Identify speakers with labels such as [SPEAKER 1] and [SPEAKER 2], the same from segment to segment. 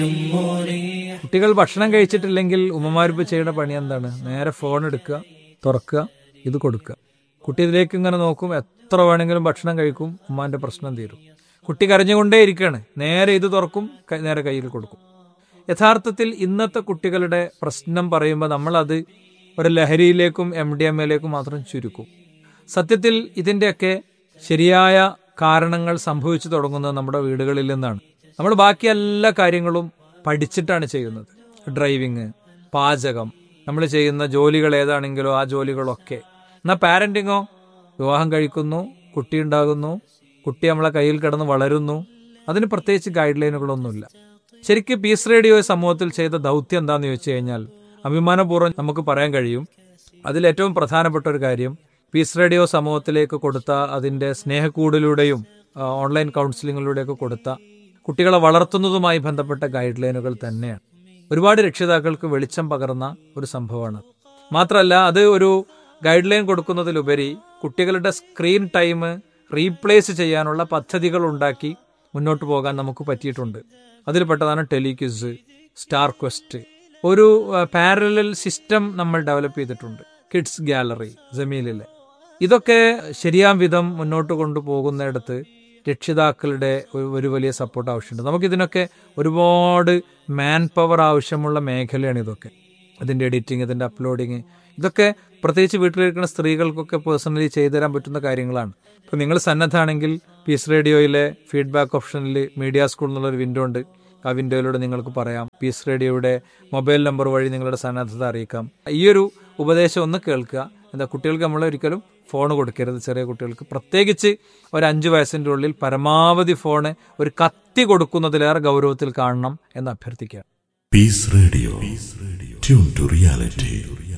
[SPEAKER 1] കുട്ടികൾ ഭക്ഷണം കഴിച്ചിട്ടില്ലെങ്കിൽ ഉമ്മമാരിപ്പോൾ ചെയ്യുന്ന പണി എന്താണ് നേരെ ഫോൺ എടുക്കുക തുറക്കുക ഇത് കൊടുക്കുക കുട്ടി ഇതിലേക്ക് ഇങ്ങനെ നോക്കും എത്ര വേണമെങ്കിലും ഭക്ഷണം കഴിക്കും ഉമ്മാന്റെ പ്രശ്നം തീരും കുട്ടി കരഞ്ഞുകൊണ്ടേ ഇരിക്കുകയാണ് നേരെ ഇത് തുറക്കും ക- നേരെ കയ്യിൽ കൊടുക്കും യഥാർത്ഥത്തിൽ ഇന്നത്തെ കുട്ടികളുടെ പ്രശ്നം പറയുമ്പോൾ നമ്മളത് ഒരു ലഹരിയിലേക്കും എം ഡി എം എയിലേക്കും മാത്രം ചുരുക്കും സത്യത്തിൽ ഇതിൻ്റെയൊക്കെ ശരിയായ കാരണങ്ങൾ സംഭവിച്ചു തുടങ്ങുന്നത് നമ്മുടെ വീടുകളിൽ നിന്നാണ് നമ്മൾ ബാക്കി എല്ലാ കാര്യങ്ങളും പഠിച്ചിട്ടാണ് ചെയ്യുന്നത് ഡ്രൈവിങ് പാചകം നമ്മൾ ചെയ്യുന്ന ജോലികൾ ഏതാണെങ്കിലോ ആ ജോലികളൊക്കെ എന്നാൽ പാരന്റിങ്ങോ വിവാഹം കഴിക്കുന്നു കുട്ടി ഉണ്ടാകുന്നു കുട്ടി നമ്മളെ കയ്യിൽ കിടന്ന് വളരുന്നു അതിന് പ്രത്യേകിച്ച് ഗൈഡ് ലൈനുകളൊന്നുമില്ല ശരിക്കും പീസ് റേഡിയോ സമൂഹത്തിൽ ചെയ്ത ദൗത്യം എന്താണെന്ന് ചോദിച്ചു കഴിഞ്ഞാൽ അഭിമാനപൂർവ്വം നമുക്ക് പറയാൻ കഴിയും അതിൽ ഏറ്റവും പ്രധാനപ്പെട്ട ഒരു കാര്യം പീസ് റേഡിയോ സമൂഹത്തിലേക്ക് കൊടുത്ത അതിൻ്റെ സ്നേഹക്കൂടിലൂടെയും ആ, ഓൺലൈൻ കൗൺസിലിങ്ങിലൂടെയൊക്കെ കൊടുത്ത കുട്ടികളെ വളർത്തുന്നതുമായി ബന്ധപ്പെട്ട ഗൈഡ് ലൈനുകൾ തന്നെയാണ് ഒരുപാട് രക്ഷിതാക്കൾക്ക് വെളിച്ചം പകർന്ന ഒരു സംഭവമാണ് മാത്രമല്ല അത് ഒരു ഗൈഡ് ലൈൻ കൊടുക്കുന്നതിലുപരി കുട്ടികളുടെ സ്ക്രീൻ ടൈം റീപ്ലേസ് ചെയ്യാനുള്ള പദ്ധതികൾ ഉണ്ടാക്കി മുന്നോട്ട് പോകാൻ നമുക്ക് പറ്റിയിട്ടുണ്ട് അതിൽപ്പെട്ടതാണ് ടെലിക്വിസ് സ്റ്റാർ ക്വസ്റ്റ് ഒരു പാരലൽ സിസ്റ്റം നമ്മൾ ഡെവലപ്പ് ചെയ്തിട്ടുണ്ട് കിഡ്സ് ഗാലറി ജമീലിലെ ഇതൊക്കെ ശരിയാം വിധം മുന്നോട്ട് കൊണ്ടുപോകുന്നിടത്ത് രക്ഷിതാക്കളുടെ ഒരു ഒരു വലിയ സപ്പോർട്ട് ആവശ്യമുണ്ട് നമുക്കിതിനൊക്കെ ഒരുപാട് മാൻ പവർ ആവശ്യമുള്ള മേഖലയാണ് ഇതൊക്കെ ഇതിൻ്റെ എഡിറ്റിംഗ് ഇതിൻ്റെ അപ്ലോഡിങ് ഇതൊക്കെ പ്രത്യേകിച്ച് വീട്ടിലിരിക്കുന്ന സ്ത്രീകൾക്കൊക്കെ പേഴ്സണലി ചെയ്തു തരാൻ പറ്റുന്ന കാര്യങ്ങളാണ് ഇപ്പം നിങ്ങൾ സന്നദ്ധാണെങ്കിൽ പീസ് റേഡിയോയിലെ ഫീഡ്ബാക്ക് ഓപ്ഷനിൽ മീഡിയ സ്കൂൾ എന്നുള്ളൊരു വിൻഡോ ഉണ്ട് ആ വിൻഡോയിലൂടെ നിങ്ങൾക്ക് പറയാം പീസ് റേഡിയോയുടെ മൊബൈൽ നമ്പർ വഴി നിങ്ങളുടെ സന്നദ്ധത അറിയിക്കാം ഈ ഒരു ഉപദേശം ഒന്ന് കേൾക്കുക എന്താ കുട്ടികൾക്ക് നമ്മൾ ഒരിക്കലും ഫോൺ കൊടുക്കരുത് ചെറിയ കുട്ടികൾക്ക് പ്രത്യേകിച്ച് ഒരു അഞ്ച് വയസ്സിൻ്റെ ഉള്ളിൽ പരമാവധി ഫോണ് ഒരു കത്തി കൊടുക്കുന്നതിലേറെ ഗൗരവത്തിൽ കാണണം എന്ന് അഭ്യർത്ഥിക്കുക
[SPEAKER 2] Peace Radio. Tune to reality.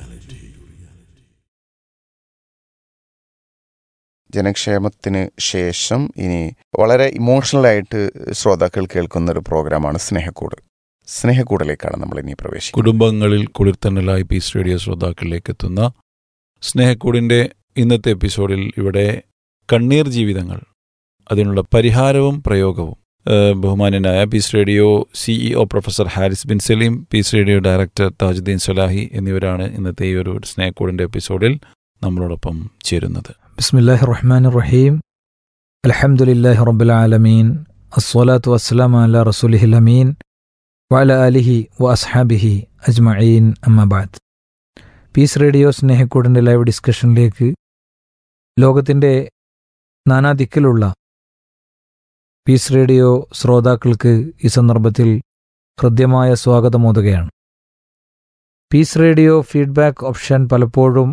[SPEAKER 3] ജനക്ഷേമത്തിന് ശേഷം ഇനി വളരെ ഇമോഷണൽ ആയിട്ട് ശ്രോതാക്കൾ കേൾക്കുന്ന ഒരു പ്രോഗ്രാമാണ് സ്നേഹക്കൂട് സ്നേഹക്കൂടിലേക്കാണ് നമ്മൾ ഇനി പ്രവേശിക്കുന്നത്
[SPEAKER 4] കുടുംബങ്ങളിൽ കുളിർത്തന്നലായി പീസ് റേഡിയോ ശ്രോതാക്കളിലേക്ക് എത്തുന്ന സ്നേഹക്കൂടിൻ്റെ ഇന്നത്തെ എപ്പിസോഡിൽ ഇവിടെ കണ്ണീർ ജീവിതങ്ങൾ അതിനുള്ള പരിഹാരവും പ്രയോഗവും ഏഹ്, ബഹുമാന്യനായ peace radio CEO professor Haris bin Saleem peace radio director Thajuddeen Salahi എന്നിവരാണ് ഇന്നത്തെ ഈ ഒരു സ്നേഹക്കൂടിൻ്റെ എപ്പിസോഡിൽ നമ്മളോടൊപ്പം ചേരുന്നത്
[SPEAKER 5] بسم الله الرحمن الرحيم الحمد لله رب العالمين الصلاة والسلام على رسوله الأمين وعلى آله وأصحابه أجمعين أما بعد പീസ് റേഡിയോ സ്നേഹക്കൂടിൻ്റെ ലൈവ് ഡിസ്കഷനിലേക്ക് ലോകത്തിൻ്റെ നാനാദിക്കിലുള്ള പീസ് റേഡിയോ ശ്രോതാക്കൾക്ക് ഈ സന്ദർഭത്തിൽ ഹൃദ്യമായ സ്വാഗതമോതുകയാണ് പീസ് റേഡിയോ ഫീഡ്ബാക്ക് ഓപ്ഷൻ പലപ്പോഴും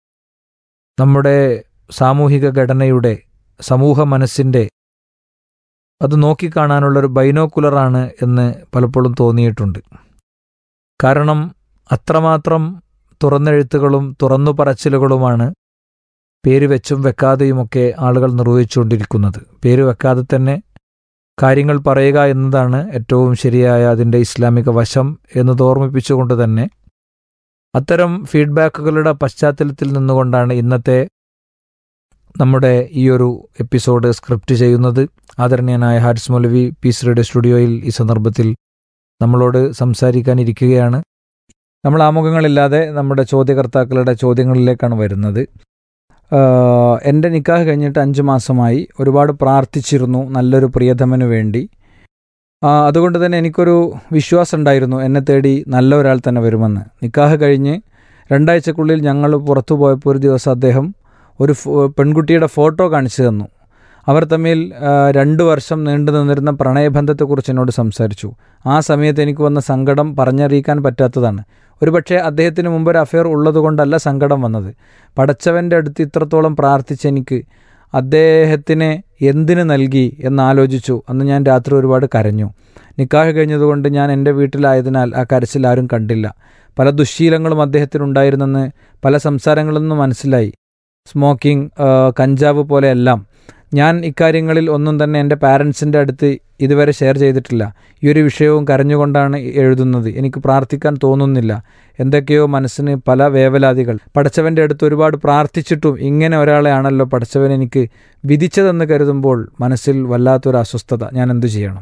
[SPEAKER 5] നമ്മുടെ സാമൂഹിക ഘടനയുടെ സമൂഹ മനസ്സിൻ്റെ അത് നോക്കിക്കാണാനുള്ളൊരു ബൈനോക്കുലറാണ് എന്ന് പലപ്പോഴും തോന്നിയിട്ടുണ്ട് കാരണം അത്രമാത്രം തുറന്നെഴുത്തുകളും തുറന്നു പറച്ചിലുകളുമാണ് പേര് വെച്ചും വെക്കാതെയുമൊക്കെ ആളുകൾ നിർവഹിച്ചുകൊണ്ടിരിക്കുന്നത് പേര് വെക്കാതെ തന്നെ കാര്യങ്ങൾ പറയുക എന്നതാണ് ഏറ്റവും ശരിയായ അതിൻ്റെ ഇസ്ലാമിക വശം എന്നത് ഓർമ്മിപ്പിച്ചുകൊണ്ട് തന്നെ അത്തരം ഫീഡ്ബാക്കുകളുടെ പശ്ചാത്തലത്തിൽ നിന്നുകൊണ്ടാണ് ഇന്നത്തെ നമ്മുടെ ഈ ഒരു എപ്പിസോഡ് സ്ക്രിപ്റ്റ് ചെയ്യുന്നത് ആദരണീയനായ ഹാരിസ് മൗലവി പീസ് റേഡിയോ സ്റ്റുഡിയോയിൽ ഈ സന്ദർഭത്തിൽ നമ്മളോട് സംസാരിക്കാനിരിക്കുകയാണ് നമ്മൾ ആമുഖങ്ങളില്ലാതെ നമ്മുടെ ചോദ്യകർത്താക്കളുടെ ചോദ്യങ്ങളിലേക്കാണ് വരുന്നത് ആഹ് എൻ്റെ നിക്കാഹ് കഴിഞ്ഞിട്ട് അഞ്ച് മാസമായി ഒരുപാട് പ്രാർത്ഥിച്ചിരുന്നു നല്ലൊരു പ്രിയതമന് വേണ്ടി ആ, അതുകൊണ്ട് തന്നെ എനിക്കൊരു വിശ്വാസം ഉണ്ടായിരുന്നു എന്നെ തേടി നല്ല ഒരാൾ തന്നെ വരുമെന്ന് നിക്കാഹ് കഴിഞ്ഞ് രണ്ടാഴ്ചക്കുള്ളിൽ ഞങ്ങൾ പുറത്തു പോയപ്പോൾ ഒരു ദിവസം അദ്ദേഹം ഒരു ഫോ- പെൺകുട്ടിയുടെ ഫോട്ടോ കാണിച്ചു തന്നു അവർ തമ്മിൽ ആ, രണ്ട് വർഷം നീണ്ടു നിന്നിരുന്ന പ്രണയബന്ധത്തെക്കുറിച്ച് എന്നോട് സംസാരിച്ചു ആ സമയത്ത് എനിക്ക് വന്ന സങ്കടം പറഞ്ഞറിയിക്കാൻ പറ്റാത്തതാണ് ഒരുപക്ഷെ അദ്ദേഹത്തിന് മുമ്പ് ഒരു അഫെയർ ഉള്ളതുകൊണ്ടല്ല സങ്കടം വന്നത് പടച്ചവൻ്റെ അടുത്ത് ഇത്രത്തോളം പ്രാർത്ഥിച്ച എനിക്ക് അദ്ദേഹത്തിന് എന്തിനു നൽകി എന്നാലോചിച്ചു അന്ന് ഞാൻ രാത്രി ഒരുപാട് കരഞ്ഞു നിക്കാഹ് കഴിഞ്ഞതുകൊണ്ട് ഞാൻ എൻ്റെ വീട്ടിലായതിനാൽ ആ കരച്ചിൽ ആരും കണ്ടില്ല പല ദുശ്ശീലങ്ങളും അദ്ദേഹത്തിനുണ്ടായിരുന്നെന്ന് പല സംസാരങ്ങളിൽ നിന്നും മനസ്സിലായി സ്മോക്കിംഗ് ആ, കഞ്ചാവ് പോലെയെല്ലാം ഞാൻ ഇക്കാര്യങ്ങളിൽ ഒന്നും തന്നെ എൻ്റെ പാരൻസിൻ്റെ അടുത്ത് ഇതുവരെ ഷെയർ ചെയ്തിട്ടില്ല ഈ ഒരു വിഷയവും കരഞ്ഞുകൊണ്ടാണ് എഴുതുന്നത് എനിക്ക് പ്രാർത്ഥിക്കാൻ തോന്നുന്നില്ല എന്തൊക്കെയോ മനസ്സിന് പല വേവലാതികൾ പടച്ചവൻ്റെ അടുത്ത് ഒരുപാട് പ്രാർത്ഥിച്ചിട്ടും ഇങ്ങനെ ഒരാളെയാണല്ലോ പടച്ചവൻ എനിക്ക് വിധിച്ചതെന്ന് കരുതുമ്പോൾ മനസ്സിൽ വല്ലാത്തൊരു അസ്വസ്ഥത ഞാൻ എന്തു ചെയ്യണം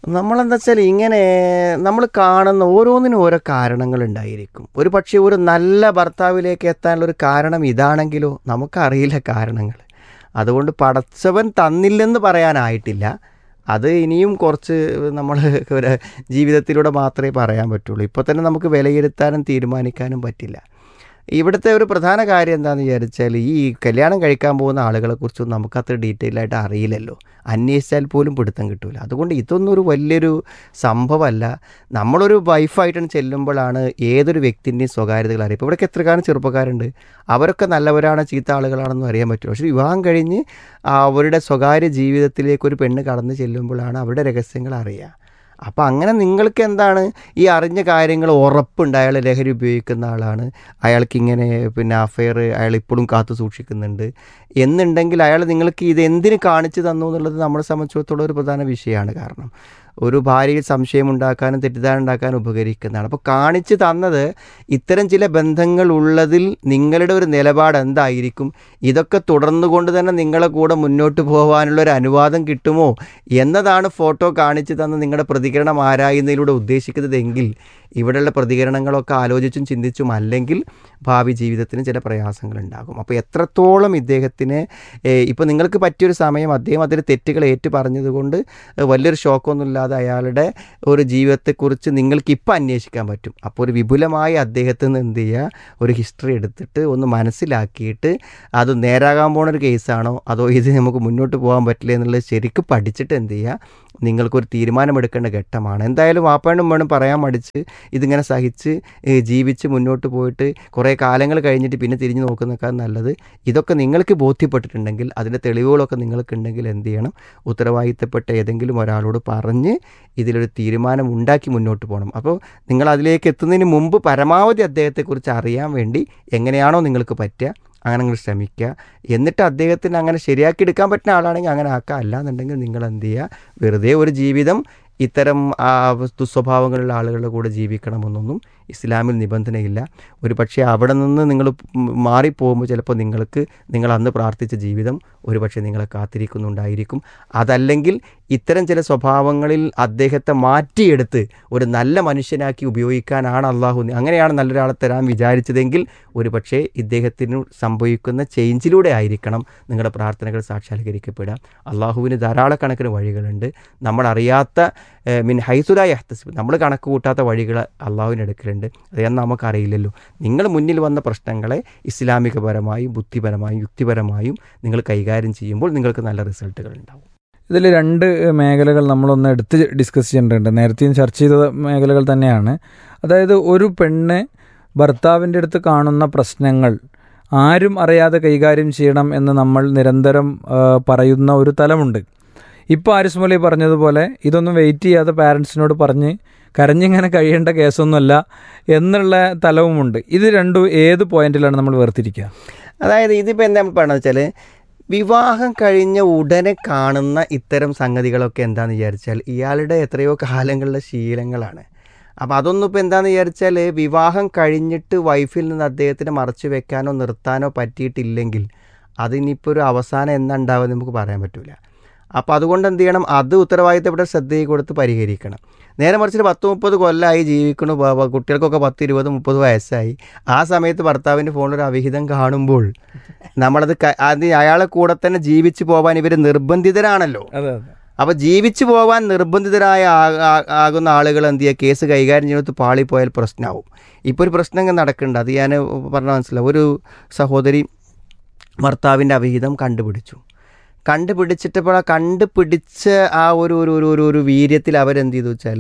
[SPEAKER 6] നമ്മളെന്താ വെച്ചാൽ ഇങ്ങനെ നമ്മൾ കാണുന്ന ഓരോന്നിനും ഓരോ കാരണങ്ങളുണ്ടായിരിക്കും ഒരു പക്ഷേ ഒരു നല്ല ഭർത്താവിലേക്ക് എത്താനുള്ള ഒരു കാരണം ഇതാണെങ്കിലോ നമുക്കറിയില്ല കാരണങ്ങൾ അതുകൊണ്ട് പടച്ചവൻ തന്നില്ലെന്ന് പറയാനായിട്ടില്ല അത് ഇനിയും കുറച്ച് നമ്മൾ ഒരു ജീവിതത്തിലൂടെ മാത്രമേ പറയാൻ പറ്റുള്ളൂ ഇപ്പോൾ തന്നെ നമുക്ക് വിലയിരുത്താനും തീരുമാനിക്കാനും പറ്റില്ല ഇവിടുത്തെ ഒരു പ്രധാന കാര്യം എന്താണെന്ന് വിചാരിച്ചാൽ ഈ കല്യാണം കഴിക്കാൻ പോകുന്ന ആളുകളെക്കുറിച്ചൊന്നും നമുക്കത്ര ഡീറ്റെയിൽ ആയിട്ട് അറിയില്ലല്ലോ അന്വേഷിച്ചാൽ പോലും പിടുത്തം കിട്ടില്ല അതുകൊണ്ട് ഇതൊന്നും ഒരു വലിയൊരു സംഭവമല്ല നമ്മളൊരു വൈഫായിട്ടാണ് ചെല്ലുമ്പോഴാണ് ഏതൊരു വ്യക്തിൻ്റെയും സ്വകാര്യതകൾ അറിയും ഇപ്പോൾ ഇവിടെയൊക്കെ എത്ര കാലം ചെറുപ്പക്കാരുണ്ട് അവരൊക്കെ നല്ലവരാണ് ചീത്ത ആളുകളാണെന്നും അറിയാൻ പറ്റും പക്ഷേ വിവാഹം കഴിഞ്ഞ് അവരുടെ സ്വകാര്യ ജീവിതത്തിലേക്ക് ഒരു പെണ്ണ് കടന്നു ചെല്ലുമ്പോഴാണ് അവരുടെ രഹസ്യങ്ങൾ അറിയുക അപ്പോൾ അങ്ങനെ നിങ്ങൾക്ക് എന്താണ് ഈ അറിഞ്ഞ കാര്യങ്ങൾ ഉറപ്പുണ്ട് അയാൾ ലഹരി ഉപയോഗിക്കുന്ന ആളാണ് അയാൾക്ക് ഇങ്ങനെ പിന്നെ അഫെയർ അയാൾ ഇപ്പോഴും കാത്തു സൂക്ഷിക്കുന്നുണ്ട് എന്നുണ്ടെങ്കിൽ അയാൾ നിങ്ങൾക്ക് ഇത് എന്തിന് കാണിച്ചു തന്നു എന്നുള്ളത് നമ്മളെ സംബന്ധിച്ചിടത്തോളം ഒരു പ്രധാന വിഷയമാണ് കാരണം ഒരു ഭാര്യയിൽ സംശയമുണ്ടാക്കാനും തെറ്റിദ്ധാരണ ഉണ്ടാക്കാനും ഉപകരിക്കുന്നതാണ് അപ്പോൾ കാണിച്ചു തന്നത് ഇത്തരം ചില ബന്ധങ്ങൾ ഉള്ളതിൽ നിങ്ങളുടെ ഒരു നിലപാട് എന്തായിരിക്കും ഇതൊക്കെ തുടർന്നുകൊണ്ട് തന്നെ നിങ്ങളെ കൂടെ മുന്നോട്ട് പോകാനുള്ള ഒരു അനുവാദം കിട്ടുമോ എന്നതാണ് ഫോട്ടോ കാണിച്ചു തന്ന നിങ്ങളുടെ പ്രതികരണം ആരായുന്നതിലൂടെ ഉദ്ദേശിക്കുന്നതെങ്കിൽ ഇവിടെയുള്ള പ്രതികരണങ്ങളൊക്കെ ആലോചിച്ചും ചിന്തിച്ചും അല്ലെങ്കിൽ ഭാവി ജീവിതത്തിന് ചില പ്രയാസങ്ങൾ ഉണ്ടാകും അപ്പോൾ എത്രത്തോളം ഇദ്ദേഹത്തിന് ഇപ്പോൾ നിങ്ങൾക്ക് പറ്റിയൊരു സമയം അദ്ദേഹം അതിൽ തെറ്റുകൾ ഏറ്റു പറഞ്ഞതുകൊണ്ട് ഏഹ് വലിയൊരു ഷോക്കൊന്നുമില്ലാതെ അയാളുടെ ഒരു ജീവിതത്തെക്കുറിച്ച് നിങ്ങൾക്ക് ഇപ്പം അന്വേഷിക്കാൻ പറ്റും അപ്പോൾ ഒരു വിപുലമായി അദ്ദേഹത്തിൽ നിന്ന് എന്ത് ചെയ്യുക ഒരു ഹിസ്റ്ററി എടുത്തിട്ട് ഒന്ന് മനസ്സിലാക്കിയിട്ട് അത് നേരാകാൻ പോണ ഒരു കേസാണോ അതോ ഇത് നമുക്ക് മുന്നോട്ട് പോകാൻ പറ്റില്ല എന്നുള്ളത് ശരിക്കും പഠിച്ചിട്ട് എന്ത് ചെയ്യുക നിങ്ങൾക്കൊരു തീരുമാനമെടുക്കേണ്ട ഘട്ടമാണ് എന്തായാലും വാപ്പാണ്ടും വേണം പറയാൻ മടിച്ച് ഇതിങ്ങനെ സഹിച്ച് ഏഹ് ജീവിച്ച് മുന്നോട്ട് പോയിട്ട് കുറേ കാലങ്ങൾ കഴിഞ്ഞിട്ട് പിന്നെ തിരിഞ്ഞു നോക്കുന്നേക്കാൾ നല്ലത് ഇതൊക്കെ നിങ്ങൾക്ക് ബോധ്യപ്പെട്ടിട്ടുണ്ടെങ്കിൽ അതിൻ്റെ തെളിവുകളൊക്കെ നിങ്ങൾക്കുണ്ടെങ്കിൽ എന്ത് ചെയ്യണം ഉത്തരവാദിത്തപ്പെട്ട ഏതെങ്കിലും ഒരാളോട് പറഞ്ഞ് ഇതിലൊരു തീരുമാനം ഉണ്ടാക്കി മുന്നോട്ട് പോകണം അപ്പോൾ നിങ്ങൾ അതിലേക്ക് എത്തുന്നതിന് മുമ്പ് പരമാവധി അദ്ദേഹത്തെക്കുറിച്ച് അറിയാൻ വേണ്ടി എങ്ങനെയാണോ നിങ്ങൾക്ക് പറ്റുക അങ്ങനെ നിങ്ങൾ ശ്രമിക്കുക എന്നിട്ട് അദ്ദേഹത്തിന് അങ്ങനെ ശരിയാക്കി എടുക്കാൻ പറ്റുന്ന ആളാണെങ്കിൽ അങ്ങനെ ആക്കുക അല്ലാന്നുണ്ടെങ്കിൽ നിങ്ങൾ എന്ത് ചെയ്യുക വെറുതെ ഒരു ജീവിതം ഇത്തരം ആ, ദുസ്വഭാവങ്ങളുള്ള ആളുകളുടെ കൂടെ ജീവിക്കണമെന്നൊന്നും ഇസ്ലാമിൽ നിബന്ധനയില്ല ഒരു പക്ഷേ അവിടെ നിന്ന് നിങ്ങൾ മാറിപ്പോകുമ്പോൾ ചിലപ്പോൾ നിങ്ങൾക്ക് നിങ്ങൾ അന്ന് പ്രാർത്ഥിച്ച ജീവിതം ഒരു പക്ഷേ നിങ്ങളെ കാത്തിരിക്കുന്നുണ്ടായിരിക്കും അതല്ലെങ്കിൽ ഇത്തരം ചില സ്വഭാവങ്ങളിൽ അദ്ദേഹത്തെ മാറ്റിയെടുത്ത് ഒരു നല്ല മനുഷ്യനാക്കി ഉപയോഗിക്കാനാണ് അള്ളാഹു അങ്ങനെയാണ് നല്ലൊരാളെ തരാൻ വിചാരിച്ചതെങ്കിൽ ഒരു പക്ഷേ ഇദ്ദേഹത്തിന് സംഭവിക്കുന്ന ചേഞ്ചിലൂടെ ആയിരിക്കണം നിങ്ങളുടെ പ്രാർത്ഥനകൾ സാക്ഷാത്കരിക്കപ്പെടുക അള്ളാഹുവിന് ധാരാളക്കണക്കിന് വഴികളുണ്ട് നമ്മളറിയാത്ത ഏഹ്, മിൻ ഹൈസുലായ ഹത്തസിബ് നമ്മൾ കണക്ക് കൂട്ടാത്ത വഴികൾ അള്ളാഹുവിൻ്റെ അടുക്കലുണ്ട് അതെന്ന് നമുക്കറിയില്ലല്ലോ നിങ്ങൾ മുന്നിൽ വന്ന പ്രശ്നങ്ങളെ ഇസ്ലാമികപരമായും ബുദ്ധിപരമായും യുക്തിപരമായും നിങ്ങൾ കൈകാര്യം ചെയ്യുമ്പോൾ നിങ്ങൾക്ക് നല്ല റിസൾട്ടുകൾ ഉണ്ടാവും
[SPEAKER 5] ഇതിൽ രണ്ട് മേഖലകൾ നമ്മളൊന്ന് എടുത്ത് ഡിസ്കസ് ചെയ്യേണ്ടതുണ്ട് നേരത്തെയും ചർച്ച ചെയ്ത മേഖലകൾ തന്നെയാണ് അതായത് ഒരു പെണ്ണ് ഭർത്താവിൻ്റെ അടുത്ത് കാണുന്ന പ്രശ്നങ്ങൾ ആരും അറിയാതെ കൈകാര്യം ചെയ്യണം എന്ന് നമ്മൾ നിരന്തരം ആ, പറയുന്ന ഒരു തലമുണ്ട് ഇപ്പോൾ ആരിസ് മൊലി പറഞ്ഞതുപോലെ ഇതൊന്നും വെയിറ്റ് ചെയ്യാതെ പാരൻസിനോട് പറഞ്ഞ് കരഞ്ഞിങ്ങനെ കഴിയേണ്ട കേസൊന്നുമല്ല എന്നുള്ള തലവുമുണ്ട് ഇത് രണ്ടും ഏത് പോയിന്റിലാണ് നമ്മൾ വേർതിരിക്കുക
[SPEAKER 6] അതായത് ഇതിപ്പോൾ എന്താ നമ്മൾ പറയണമെന്ന് വെച്ചാൽ വിവാഹം കഴിഞ്ഞ ഉടനെ കാണുന്ന ഇത്തരം സംഗതികളൊക്കെ എന്താണെന്ന് വിചാരിച്ചാൽ ഇയാളുടെ എത്രയോ കാലങ്ങളിലെ ശീലങ്ങളാണ് അപ്പോൾ അതൊന്നും ഇപ്പോൾ എന്താണെന്ന് വിചാരിച്ചാൽ വിവാഹം കഴിഞ്ഞിട്ട് വൈഫിൽ നിന്ന് അദ്ദേഹത്തിന് മറച്ചു വെക്കാനോ നിർത്താനോ പറ്റിയിട്ടില്ലെങ്കിൽ അതിനിപ്പോൾ ഒരു അവസാനം എന്നാ ഉണ്ടാവുക നമുക്ക് പറയാൻ പറ്റില്ല അപ്പോൾ അതുകൊണ്ട് എന്ത് ചെയ്യണം അത് ഉത്തരവാദിത്തപ്പെട്ട ശ്രദ്ധയിൽ കൊടുത്ത് പരിഹരിക്കണം നേരെ മറിച്ച് ഒരു പത്ത് മുപ്പത് കൊല്ലമായി ജീവിക്കണു ബ- ബ- കുട്ടികൾക്കൊക്കെ പത്ത് ഇരുപത് മുപ്പത് വയസ്സായി ആ സമയത്ത് ഭർത്താവിൻ്റെ ഫോണിൽ ഒരു അവിഹിതം കാണുമ്പോൾ നമ്മളത് ക- അത് അയാളെ കൂടെ തന്നെ ജീവിച്ചു പോകാൻ ഇവർ നിർബന്ധിതരാണല്ലോ
[SPEAKER 5] അതെ അതെ
[SPEAKER 6] അപ്പോൾ ജീവിച്ചു പോകാൻ നിർബന്ധിതരായ ആ- ആ- ആകുന്ന ആളുകൾ എന്ത് ചെയ്യുക കേസ് കൈകാര്യം ചെയ്യുന്നത് പാളിപ്പോയാൽ പ്രശ്നമാവും ഇപ്പോൾ ഒരു പ്രശ്നം ഇങ്ങനെ നടക്കുന്നുണ്ട് അത് ഞാൻ പറഞ്ഞാൽ മനസ്സിലാവും ഒരു സഹോദരി ഭർത്താവിൻ്റെ അവിഹിതം കണ്ടുപിടിച്ചു കണ്ടുപിടിച്ചിട്ടപ്പോൾ ആ കണ്ടുപിടിച്ച ആ ഒരു ഒരു ഒരു ഒരു ഒരു വീര്യത്തിൽ അവരെന്ത് ചെയ്തു വെച്ചാൽ